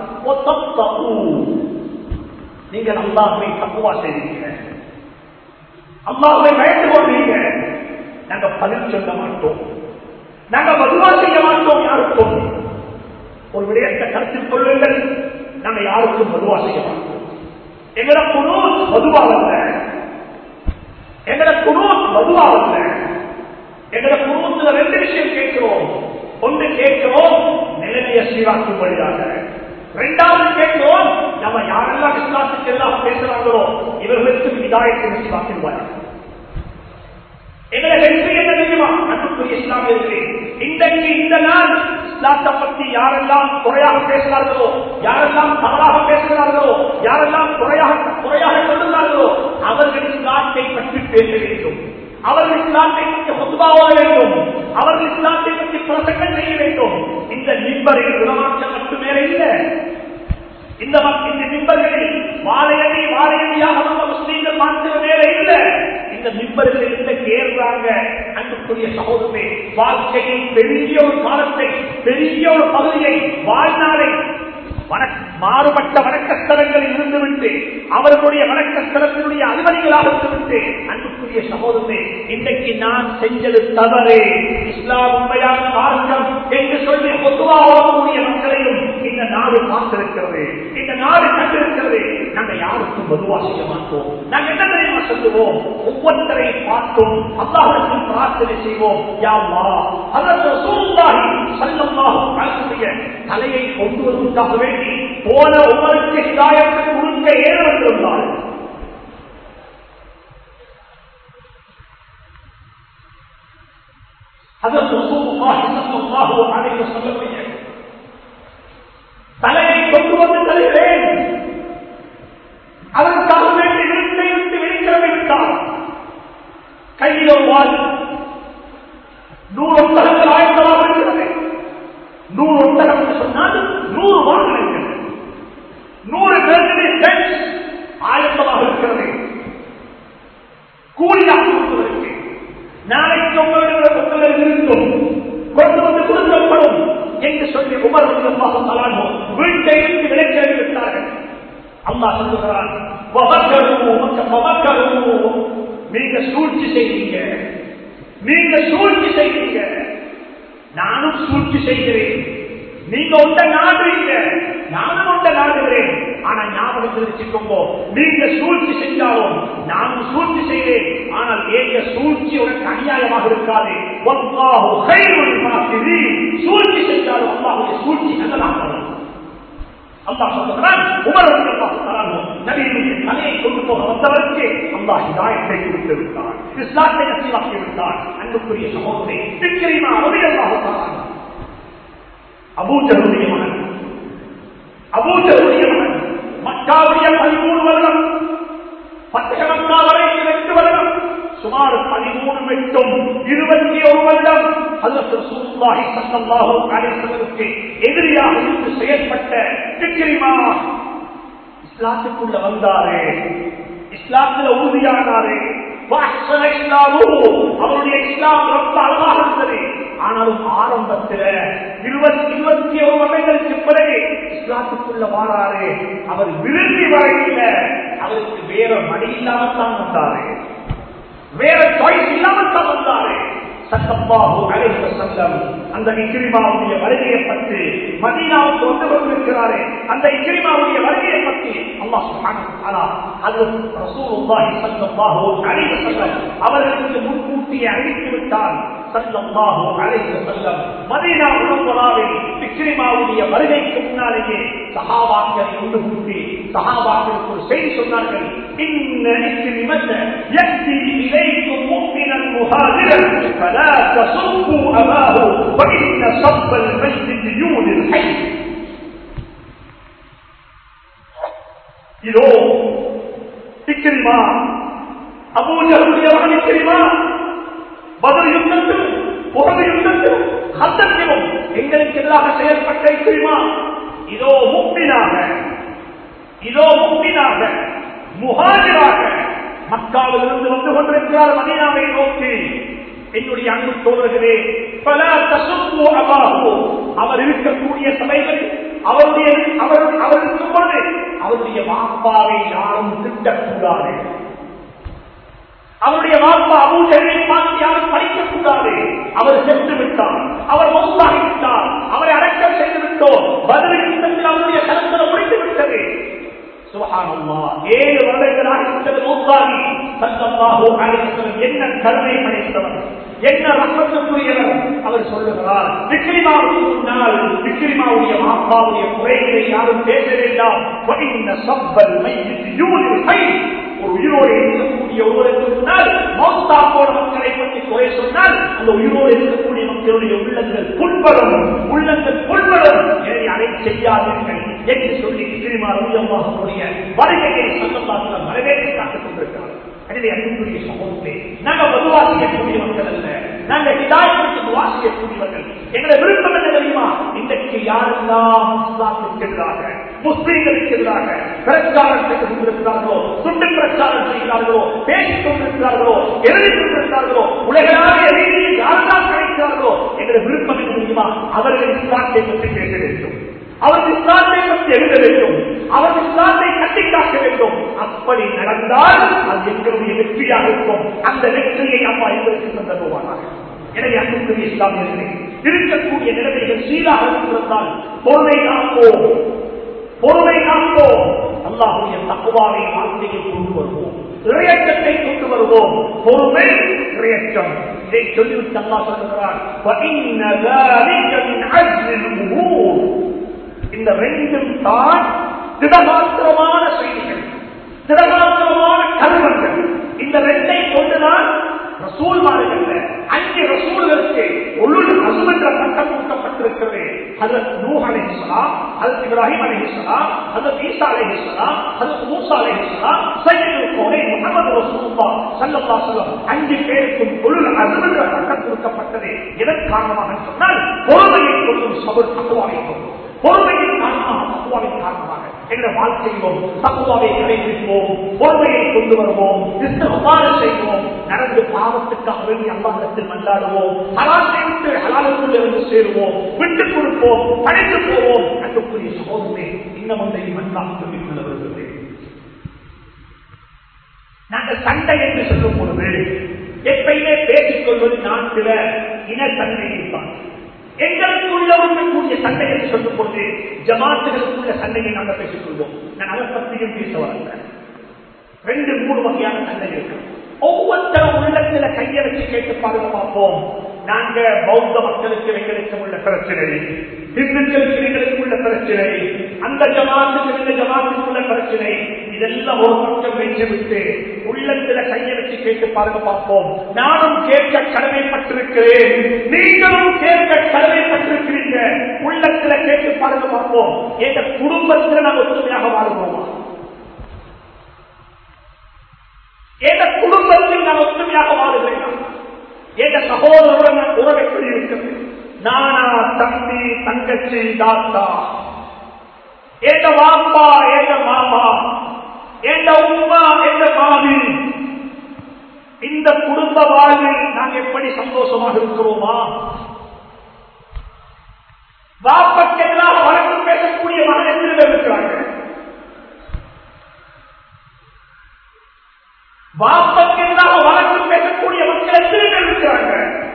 நீங்கள் அல்லாஹை தப்புவா செய்தீங்க அல்லாஹை பயந்து கொள்வீங்க நாங்க பதில் சொல்ல மாட்டோம் நாங்க வலுவா செய்ய மாட்டோம் யாருக்கும் ஒரு விடயத்தை கருத்தில் கொள்ளுங்கள் நாங்க யாருக்கும் வலுவா செய்ய மாட்டோம் எங்களை குழு வலுவாகல்ல எங்களை குழு வலுவாகல்ல எங்களை குழுத்துல ரெண்டு விஷயம் கேட்கிறோம் ஒன்று கேட்கிறோம் நிலைமையை சீராக்கும்படியாக இரண்டாவது கேட்கிறோம் நம்ம யாரெல்லாம் இஸ்லாத்துக்கு எல்லாம் பேசுறாங்களோ இவர்களுக்கு விதாயத்தை சீராக்கிடுவார்கள் எங்களை வெற்றி என்ன தெரியுமா அன்புக்குரிய இஸ்லாமியர்களே இன்றைக்கு இந்த நாள் இஸ்லாத்தை பற்றி யாரெல்லாம் குறையாக பேசுகிறார்களோ யாரெல்லாம் தவறாக பேசுகிறார்களோ யாரெல்லாம் குறையாக குறையாக சொல்லுகிறார்களோ அவர்கள் இஸ்லாத்தை பற்றி பேச வேண்டும் அவர்கள் இஸ்லாத்தை பற்றி பொதுவாக வேண்டும் அவர்கள் இஸ்லாத்தை பற்றி பிரசங்கம் செய்ய வேண்டும் இந்த நிம்பரில் உலமாற்றம் மட்டுமே இல்லை இந்த இந்த மிம்பர்களில் வாழையடி வாழையடியாக வந்த முஸ்லீம்கள் மாற்ற வேலை இல்லை இந்த மிம்பர்கள் இந்த கேள்றாங்க அன்புக்குரிய சகோதரமே வாழ்க்கையில் பெரிய ஒரு காலத்தை பெரிய ஒரு பகுதியை வாழ்நாளை வணக்- மாறுபட்ட வணக்கஸ்தலங்களில் இருந்துவிட்டு அவர்களுடைய வணக்கஸ்தலத்தினுடைய அதிபதிகளாக இருந்துவிட்டு அன்புக்குரிய சகோதரனே இன்றைக்கு நான் செஞ்சது தவறு இஸ்லாம் உண்மையான மார்க்கம் என்று சொல்லி பொதுவாகக்கூடிய மக்களையும் இந்த நாடு பார்த்திருக்கிறது இந்த நாடு கண்டிருக்கிறது நாங்க யாருக்கும் பொதுவா செய்ய மாட்டோம் நாங்க என்ன தெரியுமா சொல்லுவோம் ஒவ்வொருத்தரை பார்த்தும் அல்லாஹுக்கு பிரார்த்தனை செய்வோம் யாவா அதற்கு சூழ்நாகி சல்லமாக காலக்கூடிய தலையை கொண்டு வருவதற்காக வேண்டி போன ஒவ்வொருக்கு ஹிதாயத்தை கொடுக்க ஏன் வந்திருந்தால் அதற்கு ரசூலுல்லாஹி ஸல்லல்லாஹு அலைஹி வஸல்லம் தலையை கொண்டு வந்து தருகிறேன் அதற்காக வேண்டி வீட்டை விட்டு வெளிக்கிழமை விட்டார் கையில் ஒரு வாள் நூறு ஒட்டகங்கள் ஆயிரத்தமாக இருக்கிறது நூறு ஒட்டகம் என்று சொன்னால் நூறு வாள்கள் இருக்கிறது நூறு பேர்களுடைய ஆயத்தமாக இருக்கிறது கூலியாக கொடுப்பதற்கு நாளைக்கு உங்களிடம் உங்களிடம் இருக்கும் கொண்டு வந்து கொடுக்கப்படும் என்று சொல்லி உமர் தலானோ வீட்டை இருந்து விளைச்சல் விட்டார்கள் அல்லாஹ் சொல்லுகிறான் "வபக்கரு, வபக்கரு." நீங்க சூழ்ச்சி செய்வீங்க நீங்க சூழ்ச்சி செய்வீங்க நானும் சூழ்ச்சி செய்கிறேன் நீங்க ஒன்ற நாடுறீங்க நானும் ஒன்ற நாடுகிறேன் ஆனா ஞாபகத்தில் வச்சுக்கோங்க நீங்க சூழ்ச்சி செஞ்சாலும் நானும் சூழ்ச்சி செய்வேன் ஆனால் ஏங்க சூழ்ச்சி உனக்கு அநியாயமாக இருக்காது வல்லாஹு கைருல் மாக்கிரீன். சூழ்ச்சி செஞ்சாலும் அல்லாஹுடைய சூழ்ச்சி நல்லதாக வரும். அல்லாஹ் சொல்லுகிறான் உமர் ரலியல்லாஹு தஆலா நபியினுடைய தலையை கொண்டு போக வந்தவருக்கு அல்லாஹ் ஹிதாயத்தை கொடுத்து விட்டார் இஸ்லாத்தை நசீவாக்கி விட்டார் அன்புக்குரிய சகோதரே இக்ரிமா ரலியல்லாஹு தஆலா அபூஜருடைய மகன் அபூஜருடைய மகன் மக்காவுடைய பதிமூணு வருடம் பத்தகமக்கா வரைக்கும் எட்டு வருடம் சுமார் பதிமூணு எட்டும் இருபத்தி ஒரு வருடம் அதற்கு சூழ்நாகி சல்லாஹோ காலேசவருக்கு எதிரியாக இருந்து செயல்பட்ட திக்கிரிமா இஸ்லாத்துக்குள்ள வந்தாரு இஸ்லாத்துல உறுதியானாரு வாஹ்சன இஸ்லாமுஹு. அவருடைய இஸ்லாம் ரொம்ப அழகாக இருந்தது ஆனாலும் ஆரம்பத்தில் இருபத்தி இருபத்தி ஒரு வருடங்களுக்கு பிறகு இஸ்லாத்துக்குள்ள வாராரு அவர் விரும்பி வரையில அவருக்கு வேற வழி இல்லாமத்தான் வந்தாரு வேற சாய்ஸ் இல்லாமத்தான் வந்தாரு சத்தப்பாஹு அலைஹி வஸல்லம் அந்த இக்ரிமாவுடைய வருகையை பற்றி மதீனாவுக்கு வந்து கொண்டிருக்கிறாரே அந்த இக்ரிமாவுடைய வருகையை பற்றி அல்லாஹ் சுப்ஹானஹு வ தஆலா ஹஜ்ரத் ரசூலுல்லாஹி ஸல்லல்லாஹு அலைஹி வஸல்லம் அவர்களுக்கு முன்கூட்டியே அறிவித்து விட்டார் ஸல்லல்லாஹு அலைஹி வஸல்லம் மதீனா முனவ்வராவில் இக்ரிமாவுடைய வருகைக்கு முன்னாலேயே சஹாபாக்களை ஒன்று கூட்டி சஹாபாக்களுக்கு ஒரு செய்தி சொன்னார்கள் இன்ன இக்ரிமத்த யக்தி இலைக்கும் முஃமினன் முஹாஜிரன் فلا تصبوا أباه وإن صب المسجد يولي الحي இதோ இக்கிரிமா அபூஜருடைய மகன் இக்கிரிமா பதில் யுத்தத்தில் புகழ் யுத்தத்தில் ஹத்தத்திலும் எங்களுக்கு எதிராக செயல்பட்ட இக்கிரிமா இதோ முப்பினாக இதோ முப்பினாக முகாஜராக மக்காவில் இருந்து வந்து கொண்டிருக்கிறார் மதீனாவை நோக்கி என்னுடைய அன்பு தோழர்களே பல தசுப்பு அபாகு அவர் இருக்கக்கூடிய சபைகளில் அவருடைய அவர் அவர் இருக்கும் பொழுது அவருடைய வாப்பாவை யாரும் திட்டக்கூடாது அவருடைய வாப்பா அபூஜரை பார்த்து யாரும் படிக்கக்கூடாது அவர் சென்று விட்டார் அவர் மௌத்தாகி விட்டார் அவரை அடக்கம் செய்து விட்டோம் பதில் யுத்தத்தில் அவருடைய கருத்தரை முடித்து விட்டது சுபஹானல்லாஹ் ஏழு வருடங்களாக இருக்கிறது மௌத்தாகி சல்லல்லாஹு அலைஹி வஸல்லம் என்ன கருணை படைத்தவர் என்ன ரத்தத்துக்குரியவர் அவர் சொல்லுகிறார் விக்ரிமாவுக்கு முன்னால் விக்ரிமாவுடைய மாப்பாவுடைய குறைகளை யாரும் பேச வேண்டாம் வடிந்த சப்பல் மையிட்டு யூனில் ஹை ஒரு உயிரோடு இருக்கக்கூடிய ஒருவருக்கு முன்னால் மௌத்தா போன மக்களை பற்றி குறை சொன்னால் அந்த உயிரோடு இருக்கக்கூடிய மக்களுடைய உள்ளங்கள் புண்படும் உள்ளங்கள் புண்படும் எனவே அதை செய்யாதீர்கள் என்று சொல்லி திருமா ரூயம்மாவுடைய வருகையை சந்தமாக வரவேற்று காத்துக் கொண்டிருக்கிறார் எனவே அன்புக்குரிய சமூகத்தை நாங்க பொதுவா செய்யக்கூடிய மக்கள் அல்ல நாங்க இதாயத்துக்கு துவா செய்யக்கூடியவர்கள் எங்களை விருப்பம் என்ன தெரியுமா இன்றைக்கு யாரெல்லாம் இஸ்லாத்துக்கு எதிராக முஸ்லீம்களுக்கு எதிராக பிரச்சாரம் செய்து கொண்டிருக்கிறார்களோ துண்டு பிரச்சாரம் செய்கிறார்களோ பேசிக் கொண்டிருக்கிறார்களோ எழுதி கொண்டிருக்கிறார்களோ உலகளாவிய ரீதியில் யாரெல்லாம் கிடைக்கிறார்களோ எங்களை விருப்பம் என்ன தெரியுமா அவர்கள் இஸ்லாத்தை பற்றி பேச வேண்டும் அவர்கள் இஸ்லாத்தை பற்றி நிமிர்ந்து எழுத வேண்டும் அவர் இஸ்லாத்தை கட்டி காக்க வேண்டும் அப்படி நடந்தால் அது எங்களுடைய வெற்றியாக இருக்கும் அந்த வெற்றியை அம்மா எங்களுக்கு தந்துவானாக எனவே அன்புக்குரிய இஸ்லாமியர்களே இருக்கக்கூடிய நிலைமைகள் சீராக இருந்தால் பொருளை காப்போம் பொறுமை காப்போம் அல்லாஹுடைய தக்குவாவை வாழ்க்கையை கொண்டு வருவோம் இறையச்சத்தை கொண்டு வருவோம் பொறுமை இறையச்சம் இதை சொல்லிவிட்டு அல்லா சொல்லுகிறார் وَإِنَّ ذَلِكَ مِنْ عَزْمِ الْأُمُورِ இந்த ரெண்டும் தான் திடமாத்திரமான செய்திகள் திடமாத்திரமான கருவங்கள் இந்த ரெண்டை கொண்டுதான் ரசூல்மார்கள் அஞ்சு ரசூல்களுக்கு உள்ளுள் அசும் என்ற சட்டம் கூட்டப்பட்டிருக்கிறது அதற்கு நூஹ் அலைஹிஸ்ஸலாம் அதற்கு இப்ராஹிம் அலைஹிஸ்ஸலாம் அதற்கு ஈசா அலைஹிஸ்ஸலாம் அதற்கு மூசா அலைஹிஸ்ஸலாம் சையதுல் கௌனை முஹம்மது ரசூலுல்லாஹ் ஸல்லல்லாஹு அலைஹி வஸல்லம் அஞ்சு பேருக்கும் உள்ளுள் அசும் என்ற சட்டம் கொடுக்கப்பட்டது எதன் காரணமாக சொன்னால் பொறுமையை கொள்ளும் சபர் தக்குவாவை கொள்ளும் பொறுமையின் காரணமாக தக்குவாவின் காரணமாக என்ற வாழ்க்கையிலும் தக்குவாவை கடைபிடிப்போம் பொறுமையை கொண்டு வருவோம் கிறிஸ்தவமான செய்வோம் நடந்து பாவத்துக்காக வேண்டி அம்பாண்டத்தில் மன்றாடுவோம் ஹலாலை விட்டு ஹலாலுக்குள் இருந்து சேருவோம் விட்டுக் கொடுப்போம் படைத்து போவோம் அன்புக்குரிய சகோதரே இன்னும் ஒன்றை மன்றாக சொல்லிக் கொள்ள விரும்புகிறேன் நாங்கள் சண்டை என்று சொல்லும் பொழுது எப்பயுமே பேசிக் கொள்வது நாட்டில இன சண்டை தான் எங்களுக்குள்ள இருக்கக்கூடிய சண்டை என்று சொல்லும் பொழுது ஜமாத்துகளுக்குள்ள சண்டையை நாங்கள் பேசிக் கொள்வோம் நான் அதை பற்றியும் பேச வரல ரெண்டு மூணு வகையான சண்டை இருக்கு ஒவ்வொருத்தரும் உள்ளத்துல கையை வச்சு கேட்டு பாருங்க பார்ப்போம் நாங்க பௌத்த மக்களுக்கு எங்களுக்கு உள்ள பிரச்சனை இந்துக்களுக்கு எங்களுக்கு உள்ள பிரச்சனை அந்த ஜமாத்துக்கு இந்த ஜமாத்துக்கு உள்ள பிரச்சனை இதெல்லாம் ஒரு பக்கம் வச்சு விட்டு உள்ளத்துல கையை வச்சு கேட்டு பாருங்க பார்ப்போம் நானும் கேட்க கடமைப்பட்டிருக்கிறேன் நீங்களும் கேட்க கடமைப்பட்டிருக்கிறீங்க உள்ளத்துல கேட்டு பாருங்க பார்ப்போம் எங்க குடும்பத்துல நாங்கள் ஒற்றுமையாக வாழ்வோமா எந்த குடும்பத்தில் நான் ஒற்றுமையாக வாழுகிறேன் எந்த சகோதரருடன் நான் உறவை இருக்கிறது நானா தம்பி தங்கச்சி தாத்தா எந்த வாப்பா எந்த மாமா எந்த உமா எந்த மாமி இந்த குடும்ப வாழ்வில் நாங்கள் எப்படி சந்தோஷமாக இருக்கிறோமா வாப்பக்கு எதிராக வழக்கு பேசக்கூடிய மகன் எத்தனை பேர் இருக்கிறாங்க வாப்பக்கு எதிராக வழக்கு பேசக்கூடிய மக்கள் எத்தனை பேர் இருக்கிறாங்க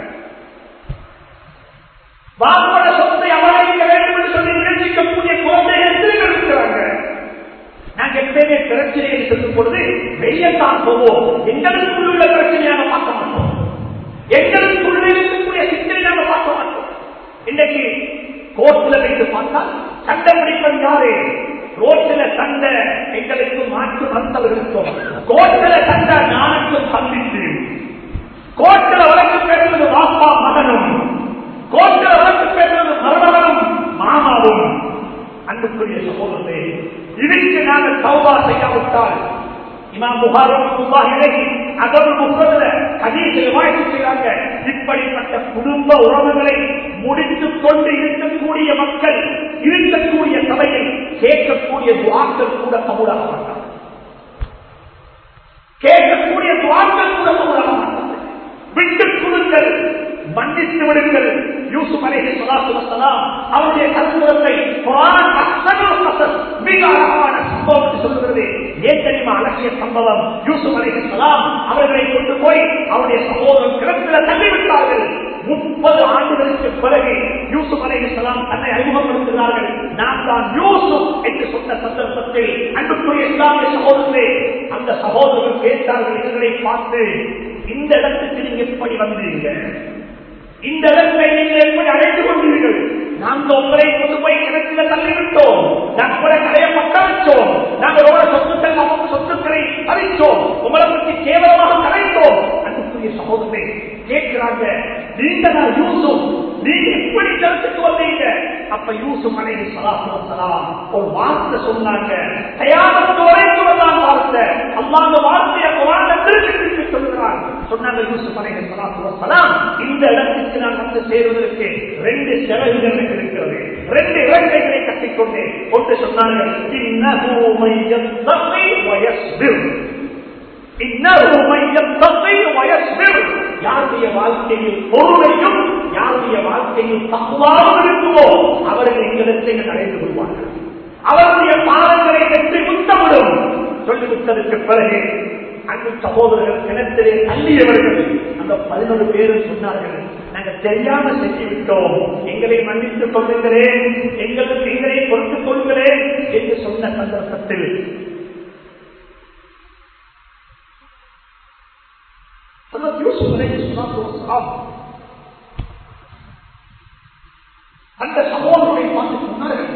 வாப்பட சொத்தை அவமதிக்க வேண்டும் என்று சொல்லி முயற்சிக்கக்கூடிய குழந்தைகள் எத்தனை பேர் இருக்கிறாங்க நாங்க எப்பயுமே பிரச்சனையை சொல்லும் பொழுது வெளியத்தான் போவோம் எங்களுக்குள்ள உள்ள பிரச்சனையாக பார்க்க மாட்டோம் எங்களுக்குள்ள இருக்கக்கூடிய சிக்கலை நாங்க பார்க்க மாட்டோம் இன்னைக்கு கோர்ட்ல வைத்து பார்த்தால் சண்டை பிடிப்பது யாரு ரோட்டில சண்டை எங்களுக்கு மாற்று மருந்தவர்களுக்கும் கோட்டில சண்டை நானுக்கும் சந்தித்து கோட்டில வழக்கு பேசுவது வாப்பா மகனும் கோட்டில வழக்கு பேசுவது மருமகனும் மாமாவும் அன்புக்குரிய சகோதரே இதுக்கு நாங்கள் சௌபா செய்யாவிட்டால் இமாம் புகாரி அதோடு முப்பதுல கதீசில் வாழ்க்கை செய்கிறாங்க இப்படிப்பட்ட குடும்ப உறவுகளை முடித்துக் கொண்டு இருக்கக்கூடிய மக்கள் இருக்கக்கூடிய சபையில் கேட்கக்கூடிய துவாக்கள் கூட கபூடாக மாட்டார் கேட்கக்கூடிய துவாக்கள் கூட கபூடாக மாட்டார் விட்டுக் கொடுங்கள் மன்னித்து விடுங்கள் யூசுப் அலைஹி ஸலாத்து வஸலாம் அவருடைய கருத்துரத்தை குர்ஆன் அஹ்சனுல் கஸஸ் மிக அழகான சம்பவம் என்று சொல்கிறது ஏன் தெரியுமா அழகிய சம்பவம் யூசுப் அலைஹி ஸலாம் அவர்களை கொண்டு போய் அவருடைய சகோதரன் கிணத்துல தள்ளிவிட்டார்கள் முப்பது ஆண்டுகளுக்கு பிறகு யூசுப் அலைஹி ஸலாம் தன்னை அறிமுகப்படுத்தினார்கள் நான் தான் யூசுப் என்று சொன்ன சந்தர்ப்பத்தில் அன்புக்குரிய இஸ்லாமிய சகோதரர்களே அந்த சகோதரர்கள் கேட்டார்கள் இவர்களை பார்த்து இந்த இடத்துக்கு நீங்க எப்படி வந்தீங்க இந்த இடத்தை நீங்கள் எப்படி அழைத்துக் கொண்டீர்கள் நாங்கள் உங்களை கொண்டு போய் கிணற்றில தள்ளிவிட்டோம் நாங்கள் கடையை பட்ட வச்சோம் நாங்கள் எவ்வளவு சொத்துக்கள் நமக்கு சொத்துக்களை அழித்தோம் உங்களை பற்றி கேவலமாக கலைத்தோம் அன்புக்குரிய சகோதரனை கேட்கிறாங்க நீங்க நான் யூசுப் நீங்க எப்படி இடத்துக்கு வந்தீங்க அப்ப யூசுப் அலைஹி ஸலாத்து வஸலாம் ஒரு வார்த்தை சொன்னாங்க கயாமத்து வரைக்கும் வந்தான் வார்த்தை அல்லாஹ் அந்த வார்த்தையை குர்ஆன்ல திருப்பி திருப்பி சொல்றான் சொன்னாங்க யூசுப் அலைஹி ஸலாத்து வஸலாம் இந்த இடத்துக்கு நான் வந்து சேருவதற்கு ரெண்டு செலவுகள் எனக்கு இருக்கிறது ரெண்டு இறக்கைகளை கட்டிக்கொண்டு ஒன்று சொன்னாங்க இன்னஹு மையத்தகி வயஸ்பிர் இன்னஹு மையத்தகி வயஸ்பிர் யாருடைய வாழ்க்கையில் பொறுமையும் யாருடைய வாழ்க்கையில் தக்குவாகவும் இருக்குமோ அவர்கள் எங்களிடத்தை அடைந்து கொள்வார்கள் அவருடைய பாதங்களை வெற்றி முத்தமிடும் சொல்லிவிட்டதற்கு பிறகு அன்பு சகோதரர்கள் கிணத்திலே தள்ளியவர்கள் அந்த பதினொரு பேரும் சொன்னார்கள் நாங்க தெரியாம செஞ்சு விட்டோம் எங்களை மன்னித்துக் கொள்ளுங்களேன் எங்களுக்கு எங்களை பொறுத்துக் கொள்கிறேன் என்று சொன்ன சந்தர்ப்பத்தில் ஹஜ்ரத் யூசுப் அலைஹிஸ்ஸலாத்து வஸ்ஸலாம் அந்த சகோதரரை பார்த்து சொன்னார்கள்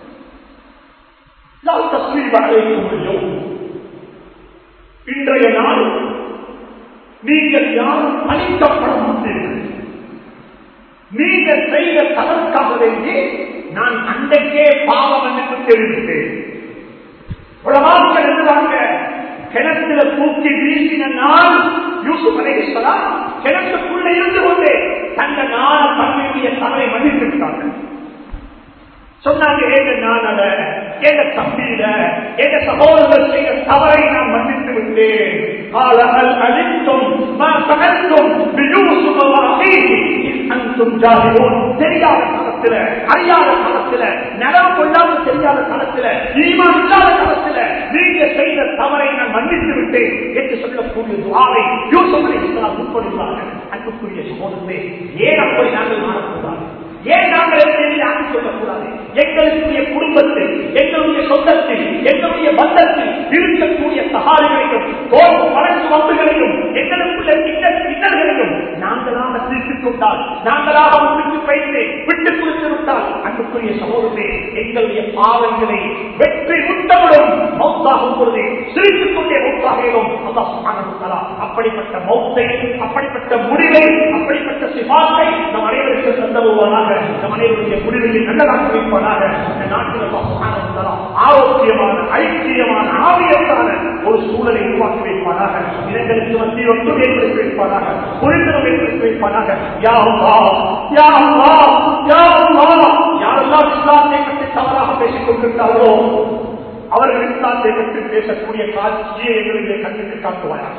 லா தஸ்ரீப அலைக்கும் அல்-யௌம். இன்றைய நாள் நீங்கள் யாரும் அழிக்கப்பட மாட்டீர்கள் நீங்கள் செய்த தவறுக்காக வேண்டி நான் அன்றைக்கே பாவம் என்று தெரிவித்தேன் உலமாக்கள் எழுதுவாங்க கிணத்துல தூக்கி வீசின நாள் யூசுப் அலைஹிஸ்ஸலாம் கிணத்துக்குள்ள இருந்து கொண்டே தந்த நாள தன்னுடைய தவறை மன்னித்திருக்காங்க சொன்னாங்க ஏங்க நான் அத எங்க தம்பியில எங்க சகோதரர்கள் செய்த தவறை நான் மன்னித்து விட்டேன் قال هل علمتم ما فعلتم بيوسف واخيه إذ أنتم جاهلون தெரியாத காலத்துல அறியாத காலத்துல நலம் கொள்ளாத தெரியாத காலத்துல ஈமான் இல்லாத காலத்துல நீங்க செய்த தவறை நான் மன்னித்து விட்டேன் என்று சொல்லக்கூடிய துவாவை யூசுப் அலைஹிஸ்ஸலாம் முற்படுகிறார்கள் அன்புக்குரிய சகோதரமே ஏன் அப்படி நாங்கள் மாறக்கூடாது ஏன் நாங்கள் எப்படி ஆக்கிக் கொள்ளக்கூடாது எங்களுடைய குடும்பத்தில் எங்களுடைய சொந்தத்தில் எங்களுடைய பந்தத்தில் இருக்கக்கூடிய சகாரிகளையும் கோப வழக்கு வம்புகளையும் எங்களுக்குள்ள சின்ன சின்னர்களையும் நாங்களாக தீர்த்துக் கொண்டால் நாங்களாக ஒன்றுக்கு வைத்து விட்டுக் கொடுத்து விட்டால் அன்புக்குரிய சமூகமே எங்களுடைய பாவங்களை வெற்றி முட்டவிடும் மௌத்தாகும் பொழுது சிரித்துக் கொண்டே மௌத்தாகிடும் அல்லாஹ் சுப்ஹானஹு வ தஆலா அப்படிப்பட்ட மௌத்தை அப்படிப்பட்ட முடிவை அப்படிப்பட்ட சிபாத்தை நம் அனைவருக்கும் தந்தருவானாக நம் அனைவருடைய முடிவை நல்லதாக வைப்பானாக இந்த நாட்டில் அல்லாஹ் சுப்ஹானஹு வ தஆலா ஆரோக்கியமான ஐக்கியமான ஆவியத்தான ஒரு சூழலை உருவாக்கி வைப்பானாக இடங்களுக்கு மத்திய ஒற்றுமை ஏற்படுத்தி வைப்பானாக புரிந்துணர்வு ஏற்படுத்தி வைப்பானாக யா அல்லாஹ் யா அல்லாஹ் யா அல்லாஹ் யாரெல்லாம் இஸ்லாத்தை பற்றி தவறாக பேசிக் கொண்டிருந்தார்களோ அவர்கள் இஸ்லாத்தை பற்றி பேசக்கூடிய காட்சியை எங்களுடைய கண்ணுக்கு காட்டுவார்கள்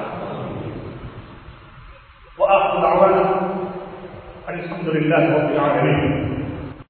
وآخر دعوانا أن الحمد لله رب العالمين